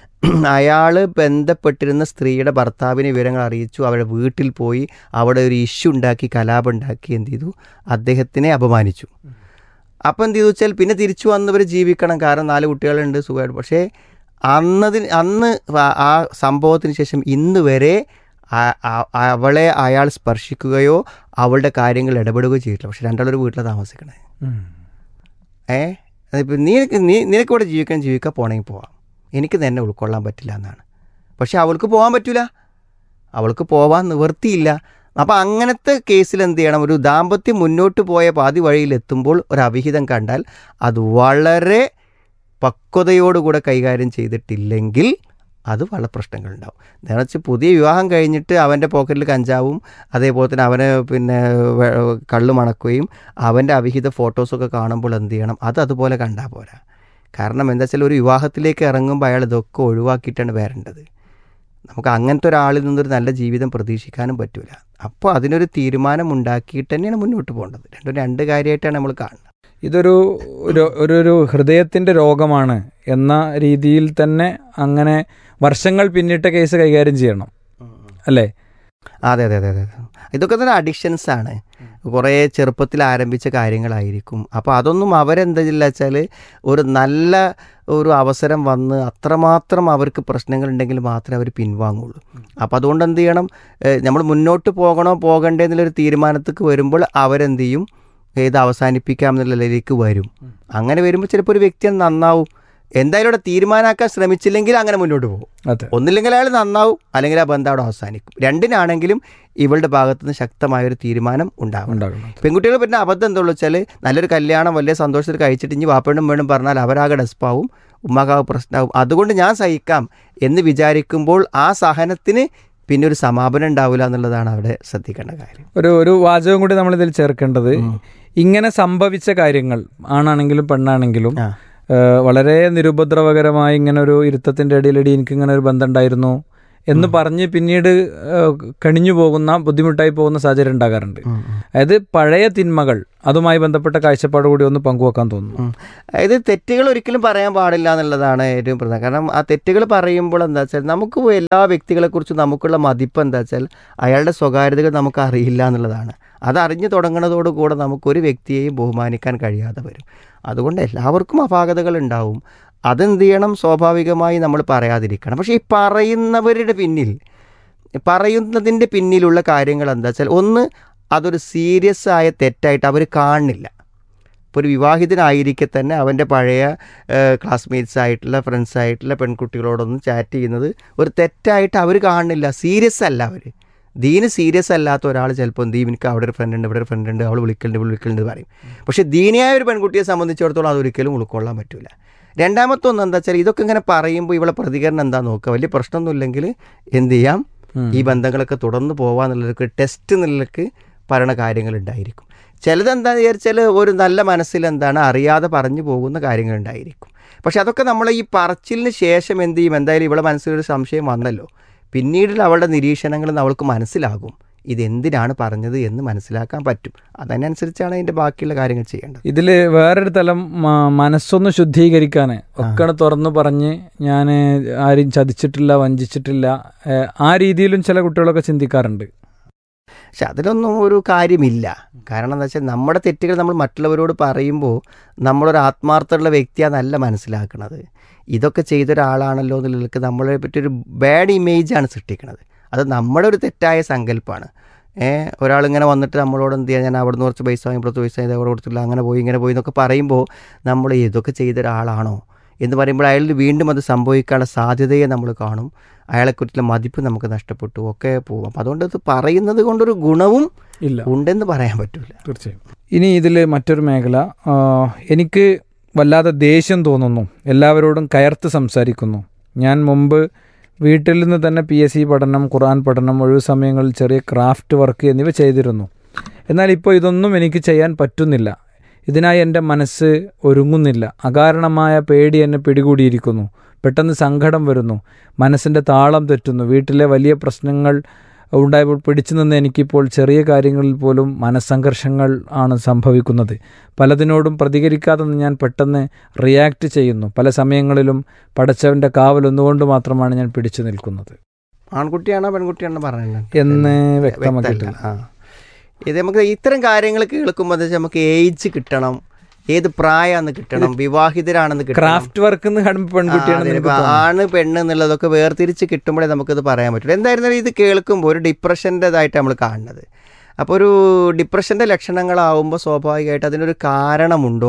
[SPEAKER 6] അയാൾ ബന്ധപ്പെട്ടിരുന്ന സ്ത്രീയുടെ ഭർത്താവിനെ വിവരങ്ങൾ അറിയിച്ചു അവരുടെ വീട്ടിൽ പോയി അവിടെ ഒരു ഇഷ്യൂ ഉണ്ടാക്കി കലാപം ഉണ്ടാക്കി എന്ത് ചെയ്തു അദ്ദേഹത്തിനെ അപമാനിച്ചു അപ്പം എന്ത് ചെയ്തു വെച്ചാൽ പിന്നെ തിരിച്ചു വന്നവർ ജീവിക്കണം കാരണം നാല് കുട്ടികളുണ്ട് സുഖമായിട്ട് പക്ഷേ അന്നതിന് അന്ന് ആ- ആ സംഭവത്തിന് ശേഷം ഇന്ന് വരെ ആ- ആ- അവളെ അയാൾ സ്പർശിക്കുകയോ അവളുടെ കാര്യങ്ങൾ ഇടപെടുകയോ ചെയ്തിട്ടില്ല പക്ഷെ രണ്ടാളൊരു വീട്ടിലാണ് താമസിക്കണേ ഏ അതിപ്പോൾ നീ നീ നിനക്ക് ഇവിടെ ജീവിക്കാൻ ജീവിക്കാൻ പോണെങ്കിൽ പോവാം എനിക്ക് തന്നെ ഉൾക്കൊള്ളാൻ പറ്റില്ല എന്നാണ് പക്ഷെ അവൾക്ക് പോകാൻ പറ്റില്ല അവൾക്ക് പോവാൻ നിവൃത്തിയില്ല അപ്പോൾ അങ്ങനത്തെ കേസിൽ എന്ത് ചെയ്യണം ഒരു ദാമ്പത്യം മുന്നോട്ട് പോയ പാതി വഴിയിലെത്തുമ്പോൾ ഒരു അവിഹിതം കണ്ടാൽ അത് വളരെ പക്വതയോടുകൂടെ കൈകാര്യം ചെയ്തിട്ടില്ലെങ്കിൽ അത് വളരെ പ്രശ്നങ്ങളുണ്ടാവും നേരെ വെച്ച് പുതിയ വിവാഹം കഴിഞ്ഞിട്ട് അവൻ്റെ പോക്കറ്റിൽ കഞ്ചാവും അതേപോലെ തന്നെ അവനെ പിന്നെ വെ- കള്ള് മണക്കുകയും അവൻ്റെ അവിഹിത ഫോട്ടോസൊക്കെ കാണുമ്പോൾ എന്ത് ചെയ്യണം അത് അതുപോലെ കണ്ടാൽ പോരാ കാരണം എന്താ വെച്ചാൽ ഒരു വിവാഹത്തിലേക്ക് ഇറങ്ങുമ്പോൾ അയാൾ ഇതൊക്കെ ഒഴിവാക്കിയിട്ടാണ് വരേണ്ടത് നമുക്ക് അങ്ങനത്തെ ഒരാളിൽ നിന്നൊരു നല്ല ജീവിതം പ്രതീക്ഷിക്കാനും പറ്റൂല അപ്പോൾ അതിനൊരു തീരുമാനം ഉണ്ടാക്കിയിട്ട് തന്നെയാണ് മുന്നോട്ട് പോകേണ്ടത് രണ്ടും രണ്ട് കാര്യമായിട്ടാണ് നമ്മൾ കാണുന്നത്
[SPEAKER 5] ഇതൊരു ഒരു ഒരു ഒരു ഹൃദയത്തിന്റെ രോഗമാണ് എന്ന രീതിയിൽ തന്നെ അങ്ങനെ വർഷങ്ങൾ പിന്നിട്ട കേസ് കൈകാര്യം ചെയ്യണം അല്ലേ
[SPEAKER 6] അതെ അതെ അതെ അതെ അതെ. ഇതൊക്കെ തന്നെ അഡിക്ഷൻസ് ആണ് കുറേ ചെറുപ്പത്തിൽ ആരംഭിച്ച കാര്യങ്ങളായിരിക്കും അപ്പോൾ അതൊന്നും അവരെന്താ വെച്ചാൽ ഒരു നല്ല ഒരു അവസരം വന്ന് അത്രമാത്രം അവർക്ക് പ്രശ്നങ്ങളുണ്ടെങ്കിൽ മാത്രമേ അവർ പിൻവാങ്ങുള്ളൂ അപ്പോൾ അതുകൊണ്ട് എന്ത് ചെയ്യണം നമ്മൾ മുന്നോട്ട് പോകണോ പോകണ്ടേ എന്നുള്ളൊരു തീരുമാനത്തേക്ക് വരുമ്പോൾ അവരെന്ത് ചെയ്യും ഇത് അവസാനിപ്പിക്കാം എന്നുള്ള നിലയിലേക്ക് വരും അങ്ങനെ വരുമ്പോൾ ചിലപ്പോൾ ഒരു വ്യക്തി നന്നാവും എന്തായാലും അവിടെ തീരുമാനമാക്കാൻ ശ്രമിച്ചില്ലെങ്കിൽ അങ്ങനെ മുന്നോട്ട് പോകും
[SPEAKER 5] അതെ
[SPEAKER 6] ഒന്നില്ലെങ്കിൽ അയാൾ നന്നാവും അല്ലെങ്കിൽ ആ ബന്ധം അവിടെ അവസാനിക്കും രണ്ടിനാണെങ്കിലും ഇവളുടെ ഭാഗത്തുനിന്ന് ശക്തമായൊരു തീരുമാനം ഉണ്ടാവും
[SPEAKER 5] ഉണ്ടാകണം
[SPEAKER 6] പെൺകുട്ടികൾ പിന്നെ അബദ്ധം എന്താണെന്ന് വെച്ചാൽ നല്ലൊരു കല്യാണം വലിയ സന്തോഷത്തിൽ കഴിച്ചിട്ട് ഇനി വാപ്പണ്ണും വേണം പറഞ്ഞാൽ അവരാകെ ഡെസ്പാവും ഉമ്മാകാവ് പ്രശ്നമാവും അതുകൊണ്ട് ഞാൻ സഹിക്കാം എന്ന് വിചാരിക്കുമ്പോൾ ആ സഹനത്തിന് പിന്നെ ഒരു സമാപനം ഉണ്ടാവില്ല എന്നുള്ളതാണ് അവിടെ ശ്രദ്ധിക്കേണ്ട കാര്യം
[SPEAKER 5] ഒരു ഒരു വാചകം കൂടി നമ്മൾ ഇതിൽ ചേർക്കേണ്ടത് ഇങ്ങനെ സംഭവിച്ച കാര്യങ്ങൾ ആണാണെങ്കിലും പെണ്ണാണെങ്കിലും
[SPEAKER 6] ആ.
[SPEAKER 5] ഏഹ്, വളരെ നിരുപദ്രവകരമായി ഇങ്ങനെ ഒരു ഇരുത്തത്തിന്റെ ഇടയിലടി എനിക്ക് ഇങ്ങനെ ഒരു ബന്ധം ഉണ്ടായിരുന്നു എന്ന് പറഞ്ഞ് പിന്നീട് ഏഹ്, കണിഞ്ഞു പോകുന്ന ബുദ്ധിമുട്ടായി പോകുന്ന സാഹചര്യം ഉണ്ടാകാറുണ്ട് അതായത് പഴയ തിന്മകൾ അതുമായി ബന്ധപ്പെട്ട കാഴ്ചപ്പാട് കൂടി ഒന്ന് പങ്കുവെക്കാൻ തോന്നുന്നു
[SPEAKER 6] ഉം. അതായത് തെറ്റുകൾ ഒരിക്കലും പറയാൻ പാടില്ല എന്നുള്ളതാണ് ഏറ്റവും പ്രധാനം കാരണം ആ തെറ്റുകൾ പറയുമ്പോൾ എന്താ വെച്ചാൽ നമുക്ക് എല്ലാ വ്യക്തികളെക്കുറിച്ചും നമുക്കുള്ള മതിപ്പ് എന്താ വെച്ചാൽ അയാളുടെ സ്വകാര്യതകൾ നമുക്ക് അറിയില്ല എന്നുള്ളതാണ് അത് അറിഞ്ഞു തുടങ്ങുന്നതോടുകൂടെ നമുക്കൊരു വ്യക്തിയെയും ബഹുമാനിക്കാൻ കഴിയാതെ വരും അതുകൊണ്ട് എല്ലാവർക്കും അപാകതകൾ ഉണ്ടാവും അതെന്ത് ചെയ്യണം സ്വാഭാവികമായി നമ്മൾ പറയാതിരിക്കണം പക്ഷേ ഈ പറയുന്നവരുടെ പിന്നിൽ പറയുന്നതിൻ്റെ പിന്നിലുള്ള കാര്യങ്ങൾ എന്താ വെച്ചാൽ ഒന്ന് അതൊരു സീരിയസ് ആയ തെറ്റായിട്ട് അവർ കാണുന്നില്ല ഇപ്പോൾ ഒരു വിവാഹിതനായിരിക്കെ തന്നെ അവൻ്റെ പഴയ ക്ലാസ്മേറ്റ്സ് ആയിട്ടുള്ള ഫ്രണ്ട്സ് ആയിട്ടുള്ള പെൺകുട്ടികളോടൊന്നും ചാറ്റ് ചെയ്യുന്നത് ഒരു തെറ്റായിട്ട് അവർ കാണുന്നില്ല സീരിയസ് അല്ല അവർ ദീന് സീരിയസ് അല്ലാത്ത ഒരാൾ ചിലപ്പോൾ എന്ത് ചെയ്യും എനിക്ക് അവിടെ ഒരു ഫ്രണ്ട് ഉണ്ട് ഇവിടെ ഒരു ഫ്രണ്ട് ഉണ്ട് അവൾ വിളിക്കലുണ്ട് ഇവൾ വിളിക്കലുണ്ട് എന്ന് പറയും പക്ഷേ ദീനിയായ ഒരു പെൺകുട്ടിയെ സംബന്ധിച്ചിടത്തോളം അതൊരിക്കലും ഉൾക്കൊള്ളാൻ പറ്റില്ല രണ്ടാമത്തെ ഒന്ന് എന്താ വെച്ചാൽ ഇതൊക്കെ ഇങ്ങനെ പറയുമ്പോൾ ഇവളെ പ്രതികരണം എന്താ നോക്കുക വലിയ പ്രശ്നമൊന്നുമില്ലെങ്കിൽ എന്ത് ചെയ്യാം ഈ ബന്ധങ്ങളൊക്കെ തുടർന്ന് പോകാന്നുള്ളതൊക്കെ ടെസ്റ്റ് എന്നുള്ളതൊക്കെ പറയണ കാര്യങ്ങളുണ്ടായിരിക്കും ചിലത് എന്താണെന്ന് വിചാരിച്ചാൽ ഒരു നല്ല മനസ്സിൽ എന്താണ് അറിയാതെ പറഞ്ഞു പോകുന്ന കാര്യങ്ങളുണ്ടായിരിക്കും പക്ഷെ അതൊക്കെ നമ്മൾ ഈ പറച്ചിലിന് ശേഷം എന്ത് ചെയ്യും എന്തായാലും ഇവളെ മനസ്സിലൊരു സംശയം വന്നല്ലോ പിന്നീട് അവളുടെ നിരീക്ഷണങ്ങൾ അവൾക്ക് മനസ്സിലാകും ഇതെന്തിനാണ് പറഞ്ഞത് എന്ന് മനസ്സിലാക്കാൻ പറ്റും അതിനനുസരിച്ചാണ് അതിൻ്റെ ബാക്കിയുള്ള കാര്യങ്ങൾ ചെയ്യേണ്ടത്
[SPEAKER 5] ഇതില് വേറൊരു തലം മ- മനസ്സൊന്ന് ശുദ്ധീകരിക്കാൻ ഒക്കെ തുറന്നു പറഞ്ഞ് ഞാൻ ആരും ചതിച്ചിട്ടില്ല വഞ്ചിച്ചിട്ടില്ല ഏഹ്, ആ രീതിയിലും ചില കുട്ടികളൊക്കെ ചിന്തിക്കാറുണ്ട്
[SPEAKER 6] പക്ഷെ അതിലൊന്നും ഒരു കാര്യമില്ല കാരണം എന്താ വെച്ചാൽ നമ്മുടെ തെറ്റുകൾ നമ്മൾ മറ്റുള്ളവരോട് പറയുമ്പോൾ നമ്മളൊരു ആത്മാർത്ഥമുള്ള വ്യക്തിയാണെന്നല്ല മനസ്സിലാക്കുന്നത് ഇതൊക്കെ ചെയ്ത ഒരാളാണല്ലോ എന്നുള്ളതൊക്കെ നമ്മളെ പറ്റി ഒരു ബാഡ് ഇമേജാണ് സൃഷ്ടിക്കുന്നത് അത് നമ്മുടെ ഒരു തെറ്റായ സങ്കല്പമാണ് ഏഹ് ഒരാളിങ്ങനെ വന്നിട്ട് നമ്മളോട് എന്ത് ചെയ്യാൻ ഞാൻ അവിടെ നിന്ന് കുറച്ച് പൈസ വാങ്ങി ഇപ്പുറത്ത് പൈസ ഇത് അവിടെ കൊടുത്തില്ല അങ്ങനെ പോയി ഇങ്ങനെ പോയി എന്നൊക്കെ പറയുമ്പോൾ നമ്മൾ ഇതൊക്കെ ചെയ്ത ഒരാളാണോ എന്ന് പറയുമ്പോൾ അയാളിൽ വീണ്ടും അത് സംഭവിക്കാനുള്ള സാധ്യതയെ നമ്മൾ കാണും അയാളെക്കുറിച്ചുള്ള മതിപ്പ് നമുക്ക് നഷ്ടപ്പെട്ടു ഒക്കെ പോകും അപ്പം അതുകൊണ്ട് ഇത് പറയുന്നത് കൊണ്ടൊരു ഗുണവും
[SPEAKER 5] ഇല്ല
[SPEAKER 6] ഉണ്ടെന്ന് പറയാൻ പറ്റില്ല
[SPEAKER 5] തീർച്ചയായും ഇനി ഇതിൽ മറ്റൊരു മേഖല ആ, എനിക്ക് വല്ലാതെ ദേഷ്യം തോന്നുന്നു എല്ലാവരോടും കയർത്ത് സംസാരിക്കുന്നു ഞാൻ മുമ്പ് വീട്ടിൽ നിന്ന് തന്നെ പി എസ് സി പഠനം ഖുറാൻ പഠനം ഒഴിവു സമയങ്ങളിൽ ചെറിയ ക്രാഫ്റ്റ് വർക്ക് എന്നിവ ചെയ്തിരുന്നു എന്നാൽ ഇപ്പോൾ ഇതൊന്നും എനിക്ക് ചെയ്യാൻ പറ്റുന്നില്ല ഇതിനായി എൻ്റെ മനസ്സ് ഒരുങ്ങുന്നില്ല അകാരണമായ പേടി എന്നെ പിടികൂടിയിരിക്കുന്നു പെട്ടെന്ന് സങ്കടം വരുന്നു മനസ്സിൻ്റെ താളം തെറ്റുന്നു വീട്ടിലെ വലിയ പ്രശ്നങ്ങൾ ഉണ്ടായപ്പോൾ പിടിച്ചു നിന്ന് എനിക്കിപ്പോൾ ചെറിയ കാര്യങ്ങളിൽ പോലും മനസ്സംഘർഷങ്ങൾ ആണ് സംഭവിക്കുന്നത് പലതിനോടും പ്രതികരിക്കാതെ നിന്ന് ഞാൻ പെട്ടെന്ന് റിയാക്ട് ചെയ്യുന്നു പല സമയങ്ങളിലും പടച്ചവൻ്റെ കാവൽ ഒന്നുകൊണ്ട് മാത്രമാണ് ഞാൻ പിടിച്ചു നിൽക്കുന്നത്
[SPEAKER 6] ആൺകുട്ടിയാണോ പെൺകുട്ടിയാണോ പറയുന്നത്
[SPEAKER 5] എന്ന്
[SPEAKER 6] വ്യക്തമല്ല
[SPEAKER 5] വ്യക്തമാക്കിയിട്ടില്ല
[SPEAKER 6] ആ ഇത് നമുക്ക് ഇത്തരം കാര്യങ്ങൾ കേൾക്കുമ്പോൾ എന്താ വെച്ചാൽ നമുക്ക് ഏജ് കിട്ടണം ഏത് പ്രായമാണെന്ന് കിട്ടണം വിവാഹിതരാണെന്ന് കിട്ടണം
[SPEAKER 5] ക്രാഫ്റ്റ് വർക്ക് എന്ന് കാണുമ്പോൾ
[SPEAKER 6] ആ,
[SPEAKER 5] പെൺകുട്ടിയാണ്
[SPEAKER 6] അതെ,
[SPEAKER 5] നിനക്ക്
[SPEAKER 6] ഇപ്പൊ
[SPEAKER 5] തോന്നുന്നത്.
[SPEAKER 6] ആണ് പെണ്ണ് എന്നുള്ളതൊക്കെ വേർതിരിച്ച് കിട്ടുമ്പോഴേ നമുക്കിത് പറയാൻ പറ്റുള്ളൂ എന്തായിരുന്നാലും ഇത് കേൾക്കുമ്പോൾ ഒരു ഡിപ്രഷൻ്റെതായിട്ട് നമ്മൾ കാണുന്നത് അപ്പോൾ ഒരു ഡിപ്രഷൻ്റെ ലക്ഷണങ്ങളാവുമ്പോൾ സ്വാഭാവികമായിട്ട് അതിനൊരു കാരണമുണ്ടോ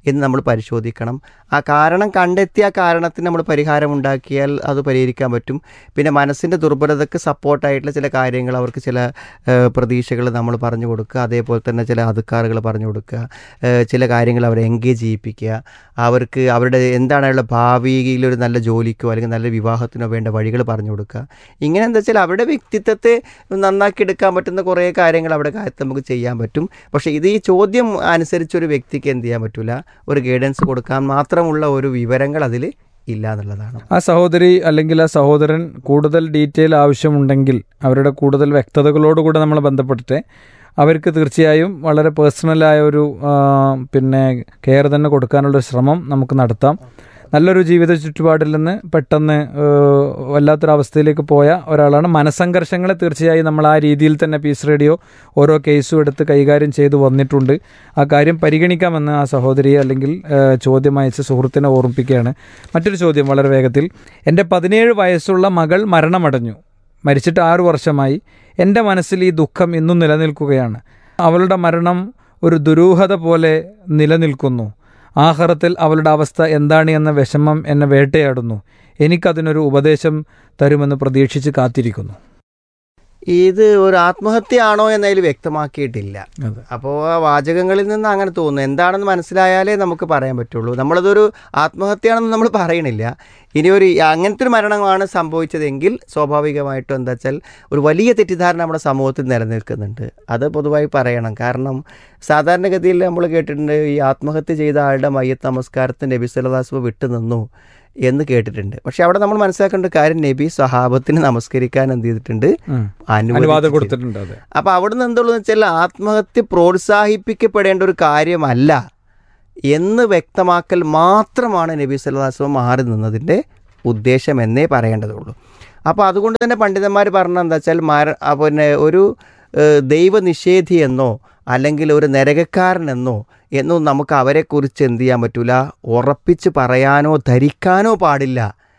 [SPEAKER 6] എന്ന് നമ്മൾ പരിശോധിക്കണം ആ കാരണം കണ്ടെത്തി ആ കാരണത്തിന് നമ്മൾ പരിഹാരം ഉണ്ടാക്കിയാൽ അത് പരിഹരിക്കാൻ പറ്റും പിന്നെ മനസ്സിൻ്റെ ദുർബലതയ്ക്ക് സപ്പോർട്ടായിട്ടുള്ള ചില കാര്യങ്ങൾ അവർക്ക് ചില പ്രതീക്ഷകൾ നമ്മൾ പറഞ്ഞു കൊടുക്കുക അതേപോലെ തന്നെ ചില അധികാറുകൾ പറഞ്ഞു കൊടുക്കുക ഏഹ് ചില കാര്യങ്ങൾ അവരെ എൻഗേജ് ചെയ്യിപ്പിക്കുക അവർക്ക് അവരുടെ എന്താണ് അയാളുടെ ഭാവിയിൽ ഒരു നല്ല ജോലിക്കോ അല്ലെങ്കിൽ നല്ല വിവാഹത്തിനോ വേണ്ട വഴികൾ പറഞ്ഞു കൊടുക്കുക ഇങ്ങനെ എന്താ വെച്ചാൽ അവരുടെ വ്യക്തിത്വത്തെ നന്നാക്കി എടുക്കാൻ പറ്റുന്ന കുറേ കാര്യങ്ങൾ അവിടെ കാര്യത്തിൽ നമുക്ക് ചെയ്യാൻ പറ്റും പക്ഷേ ഇത് ഈ ചോദ്യം അനുസരിച്ച് ഒരു വ്യക്തിക്ക് എന്ത് ചെയ്യാൻ പറ്റില്ല ഒരു ഗൈഡൻസ് കൊടുക്കാൻ മാത്രമുള്ള ഒരു വിവരങ്ങൾ അതിൽ ഇല്ല എന്നുള്ളതാണ്
[SPEAKER 5] ആ സഹോദരി അല്ലെങ്കിൽ ആ സഹോദരൻ കൂടുതൽ ഡീറ്റെയിൽ ആവശ്യമുണ്ടെങ്കിൽ അവരുടെ കൂടുതൽ വ്യക്തതകളോടുകൂടെ നമ്മൾ ബന്ധപ്പെട്ടിട്ട് അവർക്ക് തീർച്ചയായും വളരെ പേഴ്സണലായ ഒരു ആ, പിന്നെ കെയർ തന്നെ കൊടുക്കാനുള്ള ഒരു ശ്രമം നമുക്ക് നടത്താം നല്ലൊരു ജീവിത ചുറ്റുപാടിൽ നിന്ന് പെട്ടെന്ന് ഏഹ്, വല്ലാത്തൊരവസ്ഥയിലേക്ക് പോയ ഒരാളാണ് മനസ്സംഘർഷങ്ങളെ തീർച്ചയായും നമ്മൾ ആ രീതിയിൽ തന്നെ പീസ് റേഡിയോ ഓരോ കേസും എടുത്ത് കൈകാര്യം ചെയ്തു വന്നിട്ടുണ്ട് ആ കാര്യം പരിഗണിക്കാമെന്ന് ആ സഹോദരിയെ അല്ലെങ്കിൽ ഏഹ്, ചോദ്യം അയച്ച സുഹൃത്തിനെ ഓർമ്മിപ്പിക്കുകയാണ് മറ്റൊരു ചോദ്യം വളരെ വേഗത്തിൽ എൻ്റെ പതിനേഴ് വയസ്സുള്ള മകൾ മരണമടഞ്ഞു മരിച്ചിട്ട് ആറു വർഷമായി എൻ്റെ മനസ്സിൽ ഈ ദുഃഖം ഇന്നും നിലനിൽക്കുകയാണ് അവളുടെ മരണം ഒരു ദുരൂഹത പോലെ നിലനിൽക്കുന്നു ആഹാരത്തിൽ അവളുടെ അവസ്ഥ എന്താണ് എന്ന വിഷമം എന്നെ വേട്ടയാടുന്നു എനിക്കതിനൊരു ഉപദേശം തരുമെന്ന് പ്രതീക്ഷിച്ച് കാത്തിരിക്കുന്നു
[SPEAKER 6] ഇത് ഒരു ആത്മഹത്യയാണോ എന്നതിൽ വ്യക്തമാക്കിയിട്ടില്ല
[SPEAKER 5] അതെ
[SPEAKER 6] അപ്പോൾ ആ വാചകങ്ങളിൽ നിന്ന് അങ്ങനെ തോന്നുന്നു എന്താണെന്ന് മനസ്സിലായാലേ നമുക്ക് പറയാൻ പറ്റുള്ളൂ നമ്മളതൊരു ആത്മഹത്യയാണെന്ന് നമ്മൾ പറയണില്ല ഇനി ഒരു അങ്ങനത്തെ ഒരു മരണമാണ് സംഭവിച്ചതെങ്കിൽ സ്വാഭാവികമായിട്ടും എന്താ വെച്ചാൽ ഒരു വലിയ തെറ്റിദ്ധാരണ നമ്മുടെ സമൂഹത്തിൽ നിലനിൽക്കുന്നുണ്ട് അത് പൊതുവായി പറയണം കാരണം സാധാരണഗതിയിൽ നമ്മൾ കേട്ടിട്ടുണ്ട് ഈ ആത്മഹത്യ ചെയ്ത ആളുടെ മയ്യത്ത് നമസ്കാരത്തിന് നബി സല്ലാസ്മ വിട്ടു നിന്നു എന്ന് കേട്ടിട്ടുണ്ട് പക്ഷെ അവിടെ നമ്മൾ മനസ്സിലാക്കേണ്ട കാര്യം നബി സഹാബത്തിന് നമസ്കരിക്കാൻ എന്ത് ചെയ്തിട്ടുണ്ട്
[SPEAKER 5] ഉം.
[SPEAKER 6] അനുവദിച്ചിട്ടുണ്ട്.
[SPEAKER 5] അനുവാദം കൊടുത്തിട്ടുണ്ട് അതെ
[SPEAKER 6] അപ്പോൾ അവിടുന്ന് എന്തുള്ളൂ വെച്ചാൽ ആത്മഹത്യ പ്രോത്സാഹിപ്പിക്കപ്പെടേണ്ട ഒരു കാര്യമല്ല എന്ന് വ്യക്തമാക്കൽ മാത്രമാണ് നബി സല്ലാസ്വം മാറി നിന്നതിൻ്റെ ഉദ്ദേശം എന്നേ പറയേണ്ടതുള്ളൂ അപ്പോൾ അതുകൊണ്ട് തന്നെ പണ്ഡിതന്മാർ പറഞ്ഞ എന്താ വെച്ചാൽ മര ആ പിന്നെ ഒരു ഏഹ്, ദൈവനിഷേധി എന്നോ അല്ലെങ്കിൽ ഒരു നരകക്കാരനെന്നോ എന്നോ നമുക്ക് അവരെക്കുറിച്ച് എന്ത് ചെയ്യാൻ പറ്റില്ല ഉറപ്പിച്ച് പറയാനോ ധരിക്കാനോ പാടില്ല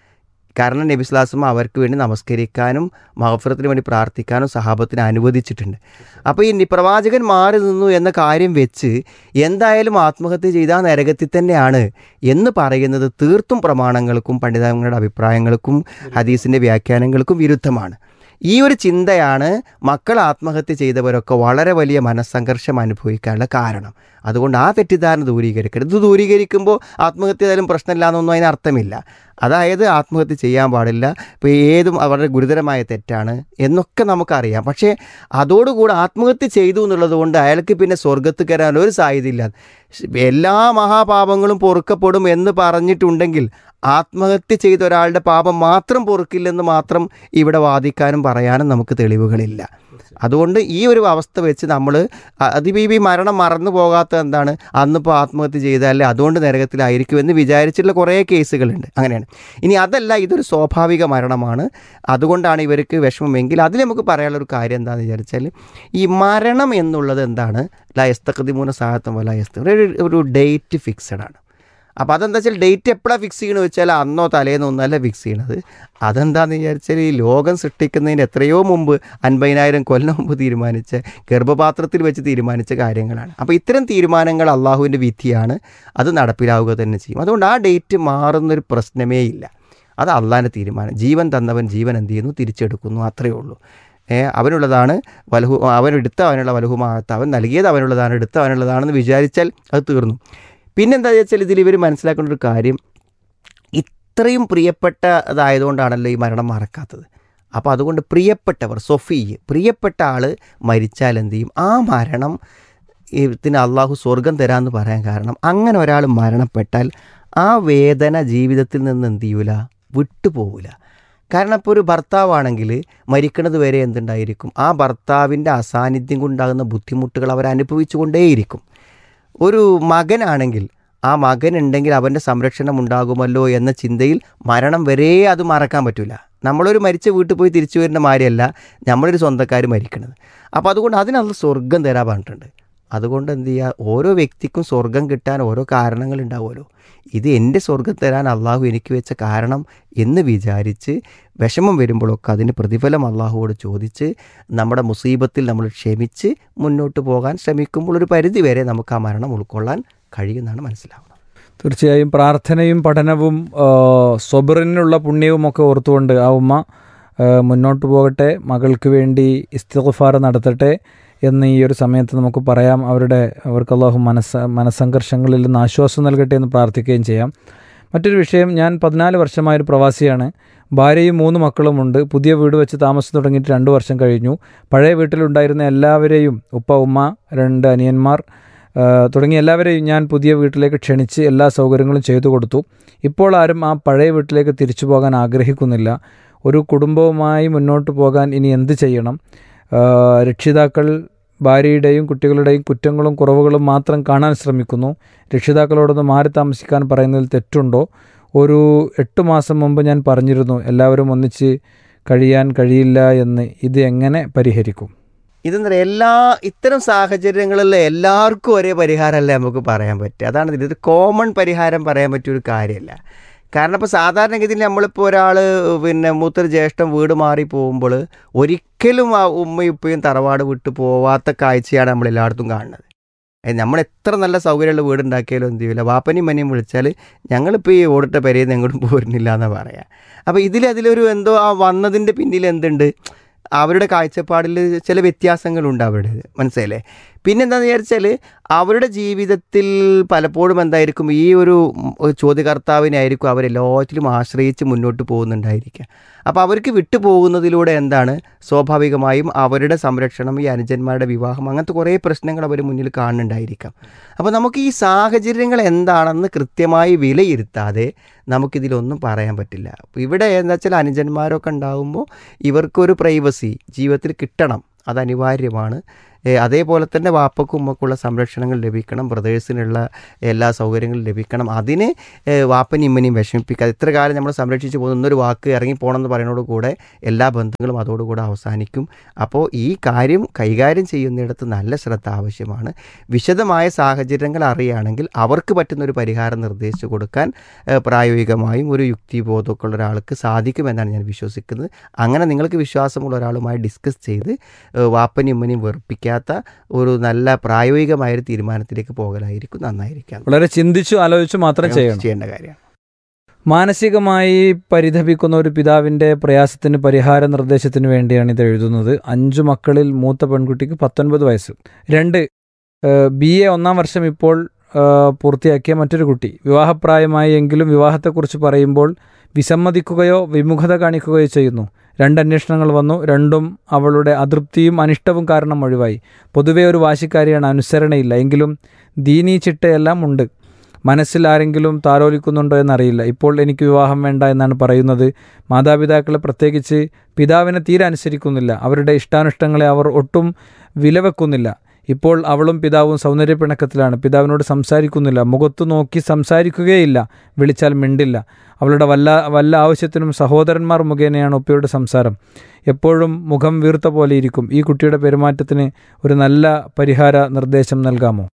[SPEAKER 6] കാരണം നബി സ്ലാസം അവർക്ക് വേണ്ടി നമസ്കരിക്കാനും മഹഫറത്തിന് വേണ്ടി പ്രാർത്ഥിക്കാനും സഹാബത്തിന് അനുവദിച്ചിട്ടുണ്ട് അപ്പോൾ ഈ നി- പ്രവാചകൻ മാറി നിന്നു എന്ന കാര്യം വെച്ച് എന്തായാലും ആത്മഹത്യ ചെയ്ത ആ നരകത്തിൽ തന്നെയാണ് എന്ന് പറയുന്നത് തീർത്തും പ്രമാണങ്ങൾക്കും പണ്ഡിതങ്ങളുടെ അഭിപ്രായങ്ങൾക്കും ഹദീസിൻ്റെ വ്യാഖ്യാനങ്ങൾക്കും വിരുദ്ധമാണ് ഈ ഒരു ചിന്തയാണ് മക്കൾ ആത്മഹത്യ ചെയ്തവരൊക്കെ വളരെ വലിയ മനസ്സംഘർഷം അനുഭവിക്കാനുള്ള കാരണം അതുകൊണ്ട് ആ തെറ്റിദ്ധാരണ ദൂരീകരിക്കരുത് ഇത് ദൂരീകരിക്കുമ്പോൾ ആത്മഹത്യ ചെയ്താലും പ്രശ്നമില്ല എന്നൊന്നും അതിന് അർത്ഥമില്ല അതായത് ആത്മഹത്യ ചെയ്യാൻ പാടില്ല ഇപ്പോൾ ഏതും വളരെ ഗുരുതരമായ തെറ്റാണ് എന്നൊക്കെ നമുക്കറിയാം പക്ഷേ അതോടുകൂടി ആത്മഹത്യ ചെയ്തു എന്നുള്ളത് കൊണ്ട് അയാൾക്ക് പിന്നെ സ്വർഗത്ത് കയറാൻ ഒരു സാധ്യതയില്ല എല്ലാ മഹാപാപങ്ങളും പൊറുക്കപ്പെടും എന്ന് പറഞ്ഞിട്ടുണ്ടെങ്കിൽ ആത്മഹത്യ ചെയ്ത ഒരാളുടെ പാപം മാത്രം പൊറുക്കില്ലെന്ന് മാത്രം ഇവിടെ വാദിക്കാനും പറയാനും നമുക്ക് തെളിവുകളില്ല അതുകൊണ്ട് ഈ ഒരു അവസ്ഥ വെച്ച് നമ്മൾ അതിബീബി മരണം മറന്നു പോകാത്ത എന്താണ് അന്നിപ്പോൾ ആത്മഹത്യ ചെയ്താലേ അതുകൊണ്ട് നരകത്തിലായിരിക്കുമെന്ന് വിചാരിച്ചിട്ടുള്ള കുറേ കേസുകളുണ്ട് അങ്ങനെയാണ് ഇനി അതല്ല ഇതൊരു സ്വാഭാവിക മരണമാണ് അതുകൊണ്ടാണ് ഇവർക്ക് വിഷമമെങ്കിൽ അതിൽ നമുക്ക് പറയാനുള്ള ഒരു കാര്യം എന്താണെന്ന് വിചാരിച്ചാൽ ഈ മരണം എന്നുള്ളത് എന്താണ് ലയസ്തക്കതിമൂന സാഹത്വം ലയസ്ത ഒരു ഒരു ഡേറ്റ് ഫിക്സഡ് ആണ് അപ്പോൾ അതെന്താ വെച്ചാൽ ഡേറ്റ് എപ്പോഴാണ് ഫിക്സ് ചെയ്യണമെന്ന് വെച്ചാൽ അന്നോ തലേന്നോ ഒന്നല്ല ഫിക്സ് ചെയ്യണത് അതെന്താണെന്ന് വിചാരിച്ചാൽ ഈ ലോകം സൃഷ്ടിക്കുന്നതിന് എത്രയോ മുമ്പ് അൻപതിനായിരം കൊല്ലം മുമ്പ് തീരുമാനിച്ച ഗർഭപാത്രത്തിൽ വെച്ച് തീരുമാനിച്ച കാര്യങ്ങളാണ് അപ്പോൾ ഇത്തരം തീരുമാനങ്ങൾ അള്ളാഹുവിൻ്റെ വിധിയാണ് അത് നടപ്പിലാവുക തന്നെ ചെയ്യും അതുകൊണ്ട് ആ ഡേറ്റ് മാറുന്നൊരു പ്രശ്നമേ ഇല്ല അത് അള്ളാഹിൻ്റെ തീരുമാനം ജീവൻ തന്നവൻ ജീവൻ എന്ത് ചെയ്യുന്നു തിരിച്ചെടുക്കുന്നു അത്രയേ ഉള്ളൂ ഏ, അവനുള്ളതാണ് വലഹു അവൻ എടുത്ത അവനുള്ള വലഹുമാകത്ത അവൻ നൽകിയത് അവനുള്ളതാണ് എടുത്ത അവനുള്ളതാണെന്ന് വിചാരിച്ചാൽ അത് തീർന്നു പിന്നെന്താ വെച്ചാൽ ഇതിൽ ഇവർ മനസ്സിലാക്കേണ്ട ഒരു കാര്യം ഇത്രയും പ്രിയപ്പെട്ടതായതുകൊണ്ടാണല്ലോ ഈ മരണം മറക്കാത്തത് അപ്പോൾ അതുകൊണ്ട് പ്രിയപ്പെട്ടവർ സൊഫി പ്രിയപ്പെട്ട ആൾ മരിച്ചാൽ എന്ത് ചെയ്യും ആ മരണം ഇതിന് അള്ളാഹു സ്വർഗം തരാമെന്ന് പറയാൻ കാരണം അങ്ങനെ ഒരാൾ മരണപ്പെട്ടാൽ ആ വേദന ജീവിതത്തിൽ നിന്ന് എന്ത് ചെയ്യൂല വിട്ടുപോകില്ല കാരണം ഇപ്പോൾ ഒരു ഭർത്താവാണെങ്കിൽ മരിക്കുന്നത് വരെ എന്തുണ്ടായിരിക്കും ആ ഭർത്താവിൻ്റെ അസാന്നിധ്യം കൊണ്ടാകുന്ന ബുദ്ധിമുട്ടുകൾ അവർ അനുഭവിച്ചു കൊണ്ടേയിരിക്കും ഒരു മകനാണെങ്കിൽ ആ മകൻ ഉണ്ടെങ്കിൽ അവൻ്റെ സംരക്ഷണം ഉണ്ടാകുമല്ലോ എന്ന ചിന്തയിൽ മരണം വരെ അത് മറക്കാൻ പറ്റില്ല നമ്മളൊരു മരിച്ച വീട്ടിൽ പോയി തിരിച്ചു വരുന്ന മാതിരിയല്ല നമ്മളൊരു സ്വന്തക്കാർ മരിക്കണത് അപ്പോൾ അതുകൊണ്ട് അതിനുള്ള സ്വർഗം തരാൻ പറഞ്ഞിട്ടുണ്ട് അതുകൊണ്ട് എന്ത് ചെയ്യുക ഓരോ വ്യക്തിക്കും സ്വർഗം കിട്ടാൻ ഓരോ കാരണങ്ങൾ ഉണ്ടാവുമല്ലോ ഇത് എൻ്റെ സ്വർഗം തരാൻ അള്ളാഹു എനിക്ക് വെച്ച കാരണം എന്ന് വിചാരിച്ച് വിഷമം വരുമ്പോഴൊക്കെ അതിന് പ്രതിഫലം അള്ളാഹുവോട് ചോദിച്ച് നമ്മുടെ മുസീബത്തിൽ നമ്മൾ ക്ഷമിച്ച് മുന്നോട്ട് പോകാൻ ശ്രമിക്കുമ്പോൾ ഒരു പരിധി വരെ നമുക്ക് ആ മരണം ഉൾക്കൊള്ളാൻ കഴിയുമെന്നാണ് മനസ്സിലാവുന്നത്
[SPEAKER 1] തീർച്ചയായും പ്രാർത്ഥനയും പഠനവും ആ, സ്വബറിനുള്ള പുണ്യവും ഒക്കെ ഓർത്തുകൊണ്ട് ആ ഉമ്മ ആ, മുന്നോട്ട് പോകട്ടെ മകൾക്ക് വേണ്ടി ഇസ്തിഗ്ഫാർ നടത്തട്ടെ എന്ന് ഈ ഒരു സമയത്ത് നമുക്ക് പറയാം അവരുടെ അവർക്ക് അള്ളാഹു മനസ്സ മനസ്സംഘർഷങ്ങളിൽ നിന്ന് ആശ്വാസം നൽകട്ടെ എന്ന് പ്രാർത്ഥിക്കുകയും ചെയ്യാം മറ്റൊരു വിഷയം ഞാൻ പതിനാല് വർഷമായൊരു പ്രവാസിയാണ് ഭാര്യയും മൂന്ന് മക്കളുമുണ്ട് പുതിയ വീട് വെച്ച് താമസം തുടങ്ങിയിട്ട് രണ്ട് വർഷം കഴിഞ്ഞു പഴയ വീട്ടിലുണ്ടായിരുന്ന എല്ലാവരെയും ഉപ്പ ഉമ്മ രണ്ട് അനിയന്മാർ ആ, തുടങ്ങിയ എല്ലാവരെയും ഞാൻ പുതിയ വീട്ടിലേക്ക് ക്ഷണിച്ച് എല്ലാ സൗകര്യങ്ങളും ചെയ്തു കൊടുത്തു ഇപ്പോൾ ആരും ആ പഴയ വീട്ടിലേക്ക് തിരിച്ചു പോകാൻ ആഗ്രഹിക്കുന്നില്ല ഒരു കുടുംബവുമായി മുന്നോട്ട് പോകാൻ ഇനി എന്ത് ചെയ്യണം ആ, രക്ഷിതാക്കൾ ഭാര്യയുടെയും കുട്ടികളുടെയും കുറ്റങ്ങളും കുറവുകളും മാത്രം കാണാൻ ശ്രമിക്കുന്നു രക്ഷിതാക്കളോടൊന്ന് മാറി താമസിക്കാൻ പറയുന്നതിൽ തെറ്റുണ്ടോ ഒരു എട്ട് മാസം മുമ്പ് ഞാൻ പറഞ്ഞിരുന്നു എല്ലാവരും ഒന്നിച്ച് കഴിയാൻ കഴിയില്ല എന്ന് ഇത് എങ്ങനെ പരിഹരിക്കും
[SPEAKER 6] ഇതെന്താ പറയുക എല്ലാ ഇത്തരം സാഹചര്യങ്ങളിൽ എല്ലാവർക്കും ഒരേ പരിഹാരമല്ല നമുക്ക് പറയാൻ പറ്റുക അതാണ് ഇതിൽ ഇത് കോമൺ പരിഹാരം പറയാൻ പറ്റിയ ഒരു കാര്യമല്ല കാരണം ഇപ്പോൾ സാധാരണഗതിയിൽ നമ്മളിപ്പോൾ ഒരാൾ പിന്നെ മൂത്തൊരു ജ്യേഷ്ഠം വീട് മാറി പോകുമ്പോൾ ഒരിക്കലും ആ ഉമ്മയും ഉപ്പയും തറവാട് വിട്ട് പോവാത്ത കാഴ്ചയാണ് നമ്മൾ എല്ലായിടത്തും കാണുന്നത് ഏ, നമ്മൾ എത്ര നല്ല സൗകര്യമുള്ള വീട് ഉണ്ടാക്കിയാലും എന്ത് ചെയ്യില്ല വാപ്പനെയും മനെയും വിളിച്ചാൽ ഞങ്ങളിപ്പോൾ ഈ ഓടിട്ട പെരയിൽ നിന്ന് എങ്ങോട്ടും പോരുന്നില്ല എന്നാണ് പറയുക അപ്പോൾ ഇതിൽ അതിലൊരു എന്തോ ആ വന്നതിൻ്റെ പിന്നിൽ എന്തുണ്ട് അവരുടെ കാഴ്ചപ്പാടിൽ ചില വ്യത്യാസങ്ങളുണ്ട് അവരുടെ മനസ്സിലായില്ലേ പിന്നെന്താണെന്ന് വിചാരിച്ചാൽ അവരുടെ ജീവിതത്തിൽ പലപ്പോഴും എന്തായിരിക്കും ഈ ഒരു ഉം, ഒരു ചോദ്യകർത്താവിനായിരിക്കും അവരെല്ലാറ്റിലും ആശ്രയിച്ച് മുന്നോട്ട് പോകുന്നുണ്ടായിരിക്കുക അപ്പോൾ അവർക്ക് വിട്ടു പോകുന്നതിലൂടെ എന്താണ് സ്വാഭാവികമായും അവരുടെ സംരക്ഷണം ഈ അനുജന്മാരുടെ വിവാഹം അങ്ങനത്തെ കുറേ പ്രശ്നങ്ങൾ അവർ മുന്നിൽ കാണുന്നുണ്ടായിരിക്കാം അപ്പോൾ നമുക്ക് ഈ സാഹചര്യങ്ങൾ എന്താണെന്ന് കൃത്യമായി വിലയിരുത്താതെ നമുക്കിതിലൊന്നും പറയാൻ പറ്റില്ല അപ്പോൾ ഇവിടെ എന്താ വെച്ചാൽ അനുജന്മാരൊക്കെ ഉണ്ടാകുമ്പോൾ ഇവർക്കൊരു പ്രൈവസി ജീവിതത്തിൽ കിട്ടണം അത് അനിവാര്യമാണ് ഏ, അതേപോലെ തന്നെ വാപ്പക്കും ഉമ്മക്കുള്ള സംരക്ഷണങ്ങൾ ലഭിക്കണം ബ്രദേഴ്സിനുള്ള എല്ലാ സൗകര്യങ്ങളും ലഭിക്കണം അതിന് ഏ, വാപ്പനെയും ഇമ്മനെയും വിഷമിപ്പിക്കാതെ ഇത്ര കാലം നമ്മൾ സംരക്ഷിച്ച് പോകുന്ന ഇന്നൊരു വാക്ക് ഇറങ്ങി പോകണമെന്ന് പറയുന്നതോട് കൂടെ എല്ലാ ബന്ധങ്ങളും അതോടുകൂടെ അവസാനിക്കും അപ്പോൾ ഈ കാര്യം കൈകാര്യം ചെയ്യുന്നിടത്ത് നല്ല ശ്രദ്ധ ആവശ്യമാണ് വിശദമായ സാഹചര്യങ്ങൾ അറിയുകയാണെങ്കിൽ അവർക്ക് പറ്റുന്ന ഒരു പരിഹാരം നിർദ്ദേശിച്ചു കൊടുക്കാൻ ഏ, പ്രായോഗികമായും ഒരു യുക്തിബോധമൊക്കെ ഉള്ള ഒരാൾക്ക് സാധിക്കുമെന്നാണ് ഞാൻ വിശ്വസിക്കുന്നത് അങ്ങനെ നിങ്ങൾക്ക് വിശ്വാസമുള്ള ഒരാളുമായി ഡിസ്കസ് ചെയ്ത് ഏ, വാപ്പനെയും ഉമ്മനെയും വെറുപ്പിക്കാത്ത ഒരു നല്ല പ്രായോഗികമായ ഒരു തീരുമാനത്തിലേക്ക് പോകലായിരിക്കും നന്നായിരിക്കാം
[SPEAKER 1] വളരെ ചിന്തിച്ചു ആലോചിച്ചു മാത്രം ചെയ്യണം
[SPEAKER 6] ചെയ്യേണ്ട കാര്യമാണ്
[SPEAKER 1] മാനസികമായി പരിതപിക്കുന്ന ഒരു പിതാവിൻ്റെ പ്രയാസത്തിന് പരിഹാര നിർദ്ദേശത്തിന് വേണ്ടിയാണ് ഇത് എഴുതുന്നത് അഞ്ചു മക്കളിൽ മൂത്ത പെൺകുട്ടിക്ക് പത്തൊൻപത് വയസ്സ് രണ്ട് ബി എ ഒന്നാം വർഷം ഇപ്പോൾ ഏഹ്, പൂർത്തിയാക്കിയ മറ്റൊരു കുട്ടി വിവാഹപ്രായമായി എങ്കിലും വിവാഹത്തെക്കുറിച്ച് പറയുമ്പോൾ വിസമ്മതിക്കുകയോ വിമുഖത കാണിക്കുകയോ ചെയ്യുന്നു രണ്ട് അന്വേഷണങ്ങൾ വന്നു രണ്ടും അവളുടെ അതൃപ്തിയും അനിഷ്ടവും കാരണം ഒഴിവായി പൊതുവെ ഒരു വാശിക്കാരിയാണ് അനുസരണയില്ല എങ്കിലും ദീനീ ചിട്ടയെല്ലാം ഉണ്ട് മനസ്സിൽ ആരെങ്കിലും താലോലിക്കുന്നുണ്ടോ എന്നറിയില്ല ഇപ്പോൾ എനിക്ക് വിവാഹം വേണ്ട എന്നാണ് പറയുന്നത് മാതാപിതാക്കളെ പ്രത്യേകിച്ച് പിതാവിനെ തീരെ അനുസരിക്കുന്നില്ല അവരുടെ ഇഷ്ടാനിഷ്ടങ്ങളെ അവർ ഒട്ടും വിലവെക്കുന്നില്ല ഇപ്പോൾ അവളും പിതാവും സൗന്ദര്യപ്പിണക്കത്തിലാണ് പിതാവിനോട് സംസാരിക്കുന്നില്ല മുഖത്തു നോക്കി സംസാരിക്കുകയില്ല വിളിച്ചാൽ മിണ്ടില്ല അവളുടെ വല്ല വല്ല ആവശ്യത്തിനും സഹോദരന്മാർ മുഖേനയാണ് ഉപ്പയുടെ സംസാരം എപ്പോഴും മുഖം വീർത്ത പോലെ ഇരിക്കും ഈ കുട്ടിയുടെ പെരുമാറ്റത്തിന് ഒരു നല്ല പരിഹാര നിർദ്ദേശം നൽകാമോ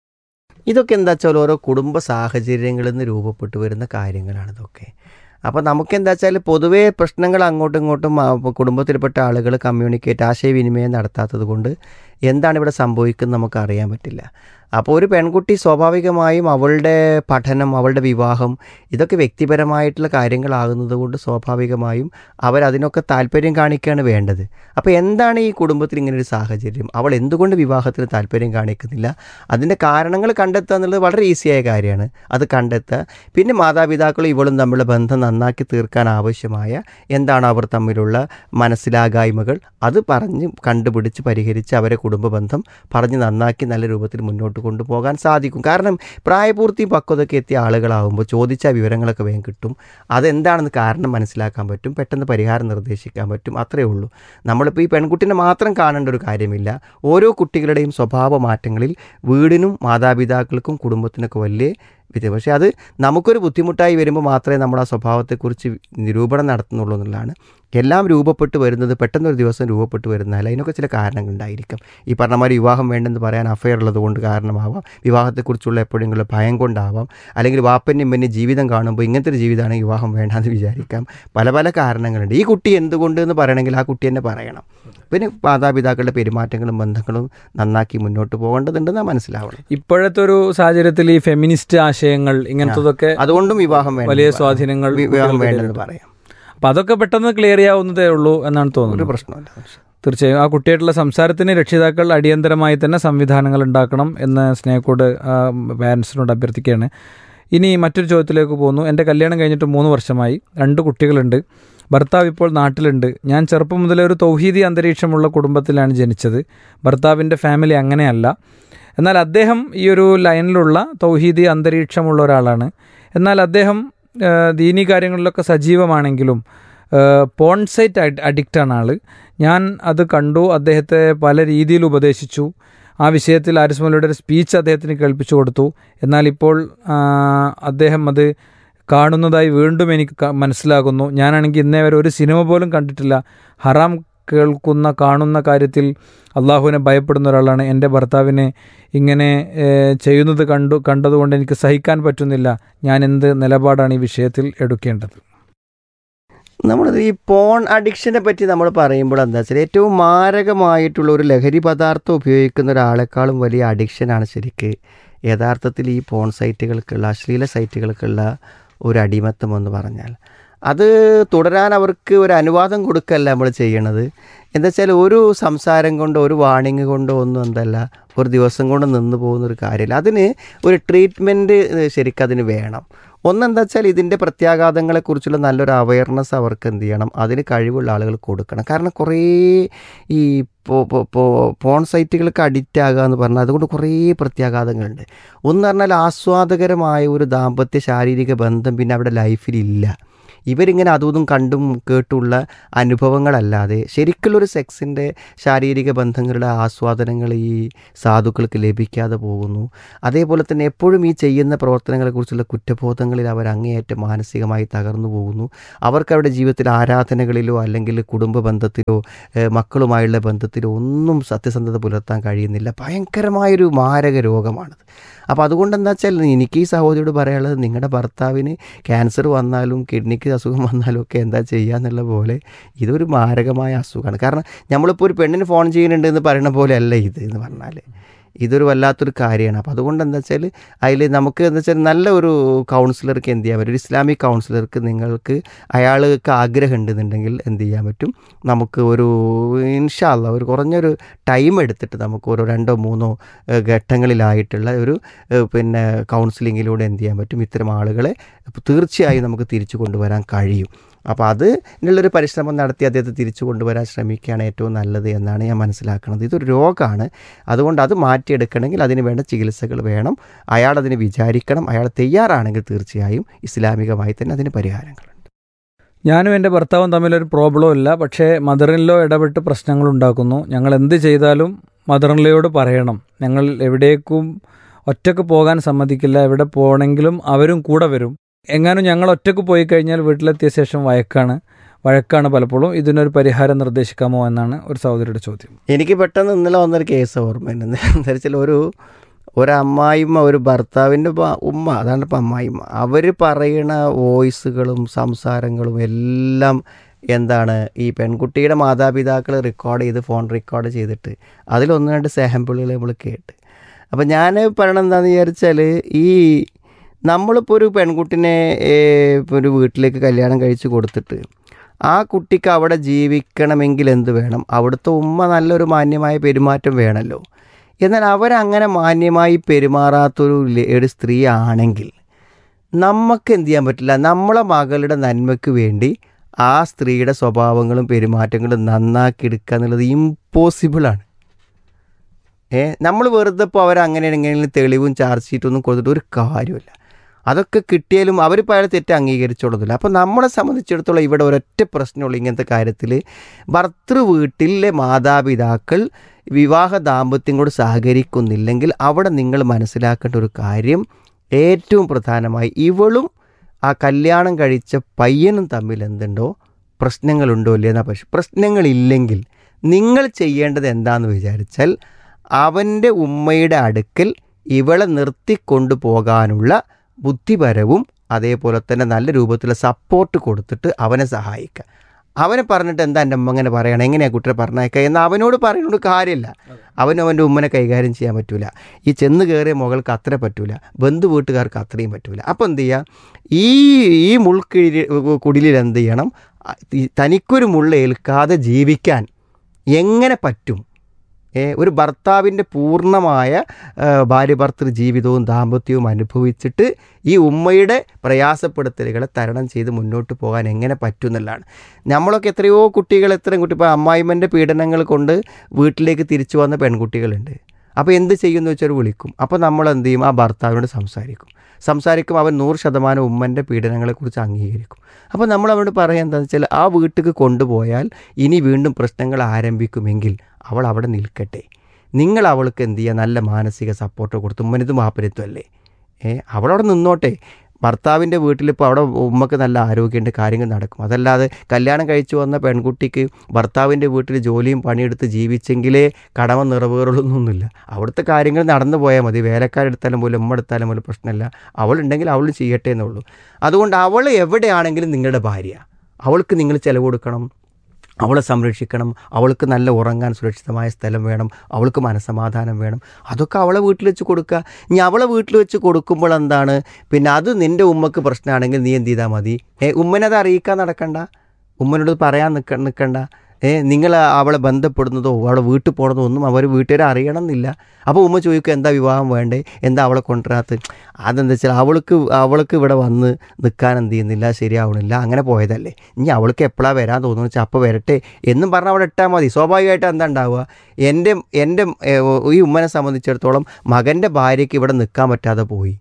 [SPEAKER 6] ഇതൊക്കെ എന്താ വെച്ചാൽ ഓരോ കുടുംബ സാഹചര്യങ്ങളിൽ നിന്ന് രൂപപ്പെട്ടു വരുന്ന കാര്യങ്ങളാണ് ഇതൊക്കെ അപ്പോൾ നമുക്ക് എന്താ വെച്ചാൽ പൊതുവേ പ്രശ്നങ്ങൾ അങ്ങോട്ടും ഇങ്ങോട്ടും ആ, ഇപ്പൊ കുടുംബത്തിൽപ്പെട്ട ആളുകൾ കമ്മ്യൂണിക്കേറ്റ് ആശയവിനിമയം നടത്താത്തത് കൊണ്ട് എന്താണ് ഇവിടെ സംഭവിക്കുന്നത് നമുക്ക് അറിയാൻ പറ്റില്ല അപ്പോൾ ഒരു പെൺകുട്ടി സ്വാഭാവികമായും അവളുടെ പഠനം അവളുടെ വിവാഹം ഇതൊക്കെ വ്യക്തിപരമായിട്ടുള്ള കാര്യങ്ങളാകുന്നത് കൊണ്ട് സ്വാഭാവികമായും അവരതിനൊക്കെ താല്പര്യം കാണിക്കുകയാണ് വേണ്ടത് അപ്പോൾ എന്താണ് ഈ കുടുംബത്തിൽ ഇങ്ങനെ ഒരു സാഹചര്യം അവൾ എന്തുകൊണ്ട് വിവാഹത്തിന് താല്പര്യം കാണിക്കുന്നില്ല അതിൻ്റെ കാരണങ്ങൾ കണ്ടെത്തുക എന്നുള്ളത് വളരെ ഈസിയായ കാര്യമാണ് അത് കണ്ടെത്തുക പിന്നെ മാതാപിതാക്കളും ഇവളും തമ്മിലുള്ള ബന്ധം നന്നാക്കി തീർക്കാൻ ആവശ്യമായ എന്താണ് അവർ തമ്മിലുള്ള മനസ്സിലാകായ്മകൾ അത് പറഞ്ഞ് കണ്ടുപിടിച്ച് പരിഹരിച്ച് അവരെ കുടുംബ ബന്ധം പറഞ്ഞ് നന്നാക്കി നല്ല രൂപത്തിൽ മുന്നോട്ട് കൊണ്ടുപോകാൻ സാധിക്കും കാരണം പ്രായപൂർത്തി പക്വതൊക്കെ എത്തിയ ആളുകളാകുമ്പോൾ ചോദിച്ച വിവരങ്ങളൊക്കെ വേഗം കിട്ടും അതെന്താണെന്ന് കാരണം മനസ്സിലാക്കാൻ പറ്റും പെട്ടെന്ന് പരിഹാരം നിർദ്ദേശിക്കാൻ പറ്റും അത്രയേ ഉള്ളൂ നമ്മളിപ്പോൾ ഈ പെൺകുട്ടിനെ മാത്രം കാണേണ്ട ഒരു കാര്യമില്ല ഓരോ കുട്ടികളുടെയും സ്വഭാവ മാറ്റങ്ങളിൽ വീടിനും മാതാപിതാക്കൾക്കും കുടുംബത്തിനൊക്കെ വലിയ വിധ പക്ഷേ അത് നമുക്കൊരു ബുദ്ധിമുട്ടായി വരുമ്പോൾ മാത്രമേ നമ്മൾ ആ സ്വഭാവത്തെക്കുറിച്ച് നിരൂപണം നടത്തുന്നുള്ളൂ എന്നുള്ളതാണ് എല്ലാം രൂപപ്പെട്ട് വരുന്നത് പെട്ടെന്നൊരു ദിവസം രൂപപ്പെട്ട് വരുന്നതല്ല അതിനൊക്കെ ചില കാരണങ്ങളുണ്ടായിരിക്കും ഈ പറഞ്ഞ മാതിരി വിവാഹം വേണ്ടെന്ന് പറയാൻ അഫയർ ഉള്ളത് കൊണ്ട് കാരണമാവാം വിവാഹത്തെക്കുറിച്ചുള്ള എപ്പോഴെങ്കിലും ഭയം കൊണ്ടാവാം അല്ലെങ്കിൽ വാപ്പൻ്റെയും പിന്നെ ജീവിതം കാണുമ്പോൾ ഇങ്ങനത്തെ ഒരു ജീവിതമാണെങ്കിൽ വിവാഹം വേണ്ടാന്ന് വിചാരിക്കാം പല പല കാരണങ്ങളുണ്ട് ഈ കുട്ടി എന്തുകൊണ്ട് എന്ന് പറയണമെങ്കിൽ ആ കുട്ടി തന്നെ പറയണം പിന്നെ മാതാപിതാക്കളുടെ പെരുമാറ്റങ്ങളും ബന്ധങ്ങളും നന്നാക്കി മുന്നോട്ട് പോകേണ്ടതുണ്ടെന്ന് മനസ്സിലാവണം
[SPEAKER 1] ഇപ്പോഴത്തെ ഒരു സാഹചര്യത്തിൽ ഈ ഫെമിനിസ്റ്റ് ആശയങ്ങൾ ഇങ്ങനത്തതൊക്കെ
[SPEAKER 6] അതുകൊണ്ടും വിവാഹം വേണ്ട
[SPEAKER 1] വലിയ സ്വാധീനങ്ങൾ
[SPEAKER 6] വിവാഹം
[SPEAKER 1] കുട്ടികൾക്കിടയിൽ
[SPEAKER 6] വേണ്ടെന്ന്
[SPEAKER 1] ഉണ്ട്.
[SPEAKER 6] പറയാം
[SPEAKER 1] അപ്പൊ അതൊക്കെ പെട്ടെന്ന് ക്ലിയർ ചെയ്യാവുന്നതേ ഉള്ളൂ എന്നാണ്
[SPEAKER 6] ഒരു
[SPEAKER 1] തോന്നുന്നത്
[SPEAKER 6] പ്രശ്നമില്ല
[SPEAKER 1] തീർച്ചയായും ആ കുട്ടിയായിട്ടുള്ള സംസാരത്തിന് രക്ഷിതാക്കൾ അടിയന്തരമായി തന്നെ സംവിധാനങ്ങൾ ഉണ്ടാക്കണം എന്ന് സ്നേഹക്കോട് പാരൻസിനോട് അഭ്യർത്ഥിക്കുകയാണ് ഇനി മറ്റൊരു ചോദ്യത്തിലേക്ക് പോകുന്നു എൻ്റെ കല്യാണം കഴിഞ്ഞിട്ട് മൂന്ന് വർഷമായി രണ്ട് കുട്ടികളുണ്ട് ഭർത്താവ് ഇപ്പോൾ നാട്ടിലുണ്ട് ഞാൻ ചെറുപ്പം മുതലേ ഒരു തൗഹീദി അന്തരീക്ഷമുള്ള കുടുംബത്തിലാണ് ജനിച്ചത് ഭർത്താവിൻ്റെ ഫാമിലി അങ്ങനെയല്ല എന്നാൽ അദ്ദേഹം ഈ ഒരു ലൈനിലുള്ള തൗഹീദി അന്തരീക്ഷമുള്ള ഒരാളാണ് എന്നാൽ അദ്ദേഹം ആ, ദീനി കാര്യങ്ങളിലൊക്കെ സജീവമാണെങ്കിലും പോൺ സൈറ്റ് അഡിക്റ്റാണ് ആള് ഞാൻ അത് കണ്ടു അദ്ദേഹത്തെ പല രീതിയിൽ ഉപദേശിച്ചു ആ വിഷയത്തിൽ ആരിസ് മൗലയുടെ ഒരു സ്പീച്ച് അദ്ദേഹത്തിന് കേൾപ്പിച്ചു കൊടുത്തു എന്നാൽ ഇപ്പോൾ ആ, അദ്ദേഹം അത് കാണുന്നതായി വീണ്ടും എനിക്ക് ക- മനസ്സിലാകുന്നു ഞാനാണെങ്കിൽ ഇന്നേ വരെ ഒരു സിനിമ പോലും കണ്ടിട്ടില്ല ഹറാം കേൾക്കുന്ന കാണുന്ന കാര്യത്തിൽ അള്ളാഹുവിനെ ഭയപ്പെടുന്ന ഒരാളാണ് എൻ്റെ ഭർത്താവിനെ ഇങ്ങനെ ഏഹ്, ചെയ്യുന്നത് കണ്ടു കണ്ടതുകൊണ്ട് എനിക്ക് സഹിക്കാൻ പറ്റുന്നില്ല ഞാൻ എന്ത് നിലപാടാണ് ഈ വിഷയത്തിൽ എടുക്കേണ്ടത്
[SPEAKER 6] നമ്മളിത് ഈ പോൺ അഡിക്ഷനെ പറ്റി നമ്മൾ പറയുമ്പോൾ എന്താ വെച്ചാൽ ഏറ്റവും മാരകമായിട്ടുള്ള ഒരു ലഹരി പദാർത്ഥം ഉപയോഗിക്കുന്ന ഒരാളെക്കാളും വലിയ അഡിക്ഷനാണ് ശരിക്ക് യഥാർത്ഥത്തിൽ ഈ പോൺ സൈറ്റുകൾക്കുള്ള അശ്ലീല സൈറ്റുകൾക്കുള്ള ഒരു അടിമത്തം എന്ന് പറഞ്ഞാൽ അത് തുടരാൻ അവർക്ക് ഒരു അനുവാദം കൊടുക്കല്ല നമ്മൾ ചെയ്യണത് എന്താ വെച്ചാൽ ഒരു സംസാരം കൊണ്ടോ ഒരു വാണിംഗ് കൊണ്ടോ ഒന്നും എന്തല്ല ഒരു ദിവസം കൊണ്ട് നിന്ന് പോകുന്ന ഒരു കാര്യമില്ല അതിന് ഒരു ട്രീറ്റ്മെൻറ്റ് ശരിക്കും അതിന് വേണം ഒന്നെന്താ വെച്ചാൽ ഇതിൻ്റെ പ്രത്യാഘാതങ്ങളെക്കുറിച്ചുള്ള നല്ലൊരു അവയർനെസ് അവർക്ക് എന്ത് ചെയ്യണം അതിന് കഴിവുള്ള ആളുകൾ കൊടുക്കണം കാരണം കുറേ ഈ പോ- പോ- പോ- പോൺ സൈറ്റുകൾക്ക് അഡിക്റ്റ് ആകുക എന്ന് പറഞ്ഞാൽ അതുകൊണ്ട് കുറേ പ്രത്യാഘാതങ്ങളുണ്ട് ഒന്ന് പറഞ്ഞാൽ ആസ്വാദകരമായ ഒരു ദാമ്പത്യ ശാരീരിക ബന്ധം പിന്നെ അവിടെ ലൈഫിലില്ല ഇവരിങ്ങനെ അതും ഇതും കണ്ടും കേട്ടുള്ള അനുഭവങ്ങളല്ലാതെ ശരിക്കുള്ളൊരു സെക്സിൻ്റെ ശാരീരിക ബന്ധങ്ങളുടെ ആസ്വാദനങ്ങൾ ഈ സാധുക്കൾക്ക് ലഭിക്കാതെ പോകുന്നു അതേപോലെ തന്നെ എപ്പോഴും ഈ ചെയ്യുന്ന പ്രവർത്തനങ്ങളെക്കുറിച്ചുള്ള കുറ്റബോധങ്ങളിൽ അവർ അങ്ങേയറ്റം മാനസികമായി തകർന്നു പോകുന്നു അവർക്ക് അവരുടെ ജീവിതത്തിൽ ആരാധനകളിലോ അല്ലെങ്കിൽ കുടുംബ ബന്ധത്തിലോ ഏഹ് മക്കളുമായുള്ള ബന്ധത്തിലോ ഒന്നും സത്യസന്ധത പുലർത്താൻ കഴിയുന്നില്ല ഭയങ്കരമായൊരു മാരക രോഗമാണത് അപ്പോൾ അതുകൊണ്ട് എന്താ വെച്ചാൽ എനിക്ക് ഈ സഹോദരിയോട് പറയാനുള്ളത് നിങ്ങളുടെ ഭർത്താവിന് ക്യാൻസർ വന്നാലും കിഡ്നിക്ക് അസുഖം വന്നാലും ഒക്കെ എന്താ ചെയ്യുക എന്നുള്ള പോലെ ഇതൊരു മാരകമായ അസുഖമാണ് കാരണം നമ്മളിപ്പോൾ ഒരു പെണ്ണിന് ഫോൺ ചെയ്യുന്നുണ്ട് എന്ന് പറയുന്ന പോലെ അല്ല ഇത് എന്ന് പറഞ്ഞാൽ ഇതൊരു വല്ലാത്തൊരു കാര്യമാണ് അപ്പോൾ അതുകൊണ്ട് എന്താ വെച്ചാൽ അതിൽ നമുക്ക് എന്താ വെച്ചാൽ നല്ല ഒരു കൗൺസിലർക്ക് എന്ത് ചെയ്യാൻ പറ്റും ഒരു ഇസ്ലാമിക് കൗൺസിലർക്ക് നിങ്ങൾക്ക് അയാൾക്ക് ആഗ്രഹം ഉണ്ടെന്നുണ്ടെങ്കിൽ എന്ത് ചെയ്യാൻ പറ്റും നമുക്ക് ഒരു ഇൻഷാല്ല ഒരു കുറഞ്ഞൊരു ടൈം എടുത്തിട്ട് നമുക്ക് ഒരു രണ്ടോ മൂന്നോ ഏഹ്, ഘട്ടങ്ങളിലായിട്ടുള്ള ഒരു ഏഹ്, പിന്നെ കൗൺസിലിങ്ങിലൂടെ എന്ത് ചെയ്യാൻ പറ്റും ഇത്തരം ആളുകളെ തീർച്ചയായും നമുക്ക് തിരിച്ചു കൊണ്ടുവരാൻ കഴിയും അപ്പോൾ അത് ഉള്ളൊരു പരിശ്രമം നടത്തി അദ്ദേഹത്തെ തിരിച്ചു കൊണ്ടുവരാൻ ശ്രമിക്കുകയാണ് ഏറ്റവും നല്ലത് എന്നാണ് ഞാൻ മനസ്സിലാക്കുന്നത് ഇതൊരു രോഗമാണ് അതുകൊണ്ട് അത് മാറ്റിയെടുക്കണമെങ്കിൽ അതിന് വേണ്ട ചികിത്സകൾ വേണം അയാൾ അതിന് വിചാരിക്കണം അയാൾ തയ്യാറാണെങ്കിൽ തീർച്ചയായും ഇസ്ലാമികമായി തന്നെ അതിന് പരിഹാരങ്ങളുണ്ട്
[SPEAKER 1] ഞാനും എൻ്റെ ഭർത്താവും തമ്മിലൊരു പ്രോബ്ലം ഇല്ല പക്ഷേ മദറിനിലോ ഇടപെട്ട് പ്രശ്നങ്ങൾ ഉണ്ടാക്കുന്നു ഞങ്ങൾ എന്ത് ചെയ്താലും മദറിനിലയോട് പറയണം ഞങ്ങൾ എവിടേക്കും ഒറ്റക്ക് പോകാൻ സമ്മതിക്കില്ല എവിടെ പോകണമെങ്കിലും അവരും കൂടെ വരും എങ്ങാനും ഞങ്ങൾ ഒറ്റക്ക് പോയി കഴിഞ്ഞാൽ വീട്ടിലെത്തിയ ശേഷം വഴക്കാണ് വഴക്കാണ് പലപ്പോഴും ഇതിനൊരു പരിഹാരം നിർദ്ദേശിക്കാമോ എന്നാണ് ഒരു സഹോദരിയുടെ ചോദ്യം
[SPEAKER 6] എനിക്ക് പെട്ടെന്ന് ഇന്നലെ വന്നൊരു കേസ് ഓർമ്മയുണ്ട് എന്താ വെച്ചാൽ ഒരു ഒരമ്മായിമ്മ ഒരു ഭർത്താവിൻ്റെ ബ- ഉമ്മ അതാണ് ഇപ്പം അമ്മായിമ്മ അവർ പറയണ വോയിസുകളും സംസാരങ്ങളും എല്ലാം എന്താണ് ഈ പെൺകുട്ടിയുടെ മാതാപിതാക്കൾ റെക്കോർഡ് ചെയ്ത് ഫോൺ റെക്കോർഡ് ചെയ്തിട്ട് അതിലൊന്ന് രണ്ട് സാമ്പിളുകൾ നമ്മൾ കേട്ട് അപ്പം ഞാൻ പറയണത് എന്താണെന്ന് വിചാരിച്ചാൽ ഈ നമ്മളിപ്പോൾ ഒരു പെൺകുട്ടിനെ ഏഹ്, ഇപ്പൊ ഒരു വീട്ടിലേക്ക് കല്യാണം കഴിച്ച് കൊടുത്തിട്ട് ആ കുട്ടിക്ക് അവിടെ ജീവിക്കണമെങ്കിൽ എന്ത് വേണം അവിടുത്തെ ഉമ്മ നല്ലൊരു മാന്യമായ പെരുമാറ്റം വേണമല്ലോ എന്നാൽ അവരങ്ങനെ മാന്യമായി പെരുമാറാത്തൊരു ലെ- ഒരു സ്ത്രീ ആണെങ്കിൽ നമുക്ക് എന്ത് ചെയ്യാൻ പറ്റില്ല നമ്മളെ മകളുടെ നന്മയ്ക്ക് വേണ്ടി ആ സ്ത്രീയുടെ സ്വഭാവങ്ങളും പെരുമാറ്റങ്ങളും നന്നാക്കി എടുക്കുക എന്നുള്ളത് ഇമ്പോസിബിളാണ് ഏ നമ്മൾ വെറുതെ ഇപ്പോൾ അവരങ്ങനെ എങ്ങനെയും തെളിവും ചാർജ് ഷീറ്റൊന്നും കൊടുത്തിട്ട് ഒരു കാര്യമില്ല അതൊക്കെ കിട്ടിയാലും അവരിപ്പോൾ അയാൾ തെറ്റ് അംഗീകരിച്ചോളുന്നില്ല അപ്പോൾ നമ്മളെ സംബന്ധിച്ചിടത്തോളം ഇവിടെ ഒരൊറ്റ പ്രശ്നമുള്ളൂ ഇങ്ങനത്തെ കാര്യത്തിൽ ഭർത്തൃ വീട്ടിലെ മാതാപിതാക്കൾ വിവാഹ ദാമ്പത്യം കൂടെ സഹകരിക്കുന്നില്ലെങ്കിൽ അവിടെ നിങ്ങൾ മനസ്സിലാക്കേണ്ട ഒരു കാര്യം ഏറ്റവും പ്രധാനമായി ഇവളും ആ കല്യാണം കഴിച്ച പയ്യനും തമ്മിൽ എന്തുണ്ടോ പ്രശ്നങ്ങളുണ്ടോ ഇല്ലേ എന്നാ പക്ഷെ പ്രശ്നങ്ങളില്ലെങ്കിൽ നിങ്ങൾ ചെയ്യേണ്ടത് എന്താണെന്ന് വിചാരിച്ചാൽ അവൻ്റെ ഉമ്മയുടെ അടുക്കൽ ഇവളെ നിർത്തിക്കൊണ്ടു പോകാനുള്ള ബുദ്ധിപരവും അതേപോലെ തന്നെ നല്ല രൂപത്തിലുള്ള സപ്പോർട്ട് കൊടുത്തിട്ട് അവനെ സഹായിക്കുക അവനെ പറഞ്ഞിട്ട് എന്താ എൻ്റെ അമ്മ അങ്ങനെ പറയണം എങ്ങനെയാണ് കുട്ടിയെ പറഞ്ഞേക്കുക എന്ന് അവനോട് പറയുന്നോട് കാര്യമില്ല അവനും അവൻ്റെ ഉമ്മനെ കൈകാര്യം ചെയ്യാൻ പറ്റൂല ഈ ചെന്ന് കയറിയ മുകൾക്ക് അത്ര പറ്റൂല ബന്ധു വീട്ടുകാർക്ക് അത്രയും പറ്റൂല അപ്പോൾ എന്ത് ചെയ്യുക ഈ ഈ മുൾക്കിഴി കുടിലിൽ എന്ത് ചെയ്യണം അ- ഈ തനിക്കൊരു മുള്ള ഏൽക്കാതെ ജീവിക്കാൻ എങ്ങനെ പറ്റും ഏ, ഒരു ഭർത്താവിൻ്റെ പൂർണ്ണമായ ആ, ഭാര്യഭർത്തൃ ജീവിതവും ദാമ്പത്യവും അനുഭവിച്ചിട്ട് ഈ ഉമ്മയുടെ പ്രയാസപ്പെടുത്തലുകളെ തരണം ചെയ്ത് മുന്നോട്ട് പോകാൻ എങ്ങനെ പറ്റും എന്നുള്ളതാണ് നമ്മളൊക്കെ എത്രയോ കുട്ടികൾ എത്രയും കുട്ടി ഇപ്പോൾ അമ്മായിമ്മൻ്റെ പീഡനങ്ങൾ കൊണ്ട് വീട്ടിലേക്ക് തിരിച്ചു വന്ന പെൺകുട്ടികളുണ്ട് അപ്പോൾ എന്ത് ചെയ്യുമെന്ന് വെച്ചാൽ വിളിക്കും അപ്പോൾ നമ്മൾ എന്ത് ചെയ്യും ആ ഭർത്താവിനോട് സംസാരിക്കും സംസാരിക്കും അവൻ നൂറ് ശതമാനം ഉമ്മൻ്റെ പീഡനങ്ങളെക്കുറിച്ച് അംഗീകരിക്കും അപ്പോൾ നമ്മൾ അവനോട് പറയാൻ എന്താണെന്ന് വെച്ചാൽ ആ വീട്ടിലേക്ക് കൊണ്ടുപോയാൽ ഇനി വീണ്ടും പ്രശ്നങ്ങൾ ആരംഭിക്കുമെങ്കിൽ അവൾ അവിടെ നിൽക്കട്ടെ നിങ്ങൾ അവൾക്ക് എന്ത് ചെയ്യുക നല്ല മാനസിക സപ്പോർട്ട് കൊടുത്ത് ഉമ്മനത് മാപ്പരത്വമല്ലേ ഏ അവളവിടെ നിന്നോട്ടെ ഭർത്താവിൻ്റെ വീട്ടിലിപ്പോൾ അവിടെ ഉമ്മക്ക് നല്ല ആരോഗ്യമുണ്ട് കാര്യങ്ങൾ നടക്കും അതല്ലാതെ കല്യാണം കഴിച്ചു വന്ന പെൺകുട്ടിക്ക് ഭർത്താവിൻ്റെ വീട്ടിൽ ജോലിയും പണിയെടുത്ത് ജീവിച്ചെങ്കിലേ കടമ നിറവേറുള്ളൊന്നുമില്ല അവിടുത്തെ കാര്യങ്ങൾ നടന്നു പോയാൽ മതി വേലക്കാരെടുത്താലും പോലും ഉമ്മ എടുത്താലും പോലും പ്രശ്നമില്ല അവളുണ്ടെങ്കിൽ അവൾ ചെയ്യട്ടെ എന്നുള്ളൂ അതുകൊണ്ട് അവൾ എവിടെയാണെങ്കിലും നിങ്ങളുടെ ഭാര്യ അവൾക്ക് നിങ്ങൾ ചിലവ് കൊടുക്കണം അവളെ സംരക്ഷിക്കണം അവൾക്ക് നല്ല ഉറങ്ങാൻ സുരക്ഷിതമായ സ്ഥലം വേണം അവൾക്ക് മനസമാധാനം വേണം അതൊക്കെ അവളെ വീട്ടിൽ വെച്ച് കൊടുക്കുക ഇനി അവളെ വീട്ടിൽ വെച്ച് കൊടുക്കുമ്പോൾ എന്താണ് പിന്നെ അത് നിൻ്റെ ഉമ്മക്ക് പ്രശ്നമാണെങ്കിൽ നീ എന്ത് ചെയ്താൽ മതി ഏ ഉമ്മനത് അറിയിക്കാൻ നടക്കണ്ട ഉമ്മനോട് പറയാൻ നിൽക്ക നിൽക്കണ്ട ഏ നിങ്ങൾ അവളെ ബന്ധപ്പെടുന്നതോ അവളെ വീട്ടിൽ പോണതോ ഒന്നും അവർ വീട്ടുകാരെ അറിയണം എന്നില്ല അപ്പോൾ ഉമ്മ ചോദിക്കും എന്താ വിവാഹം വേണ്ടേ എന്താ അവളെ കൊണ്ടുവരാത്ത അതെന്താ വെച്ചാൽ അവൾക്ക് അവൾക്ക് ഇവിടെ വന്ന് നിൽക്കാൻ എന്ത് ചെയ്യുന്നില്ല ശരിയാവണില്ല അങ്ങനെ പോയതല്ലേ ഇനി അവൾക്ക് എപ്പോഴാണ് വരാൻ തോന്നുന്നു വെച്ചാൽ അപ്പോൾ വരട്ടെ എന്നും പറഞ്ഞാൽ അവിടെ ഇട്ടാൽ മതി സ്വാഭാവികമായിട്ട് എന്താ ഉണ്ടാവുക എൻ്റെ എൻ്റെ ഏ, ഈ ഉമ്മനെ സംബന്ധിച്ചിടത്തോളം മകൻ്റെ ഭാര്യയ്ക്ക് ഇവിടെ നിൽക്കാൻ പറ്റാതെ പോയി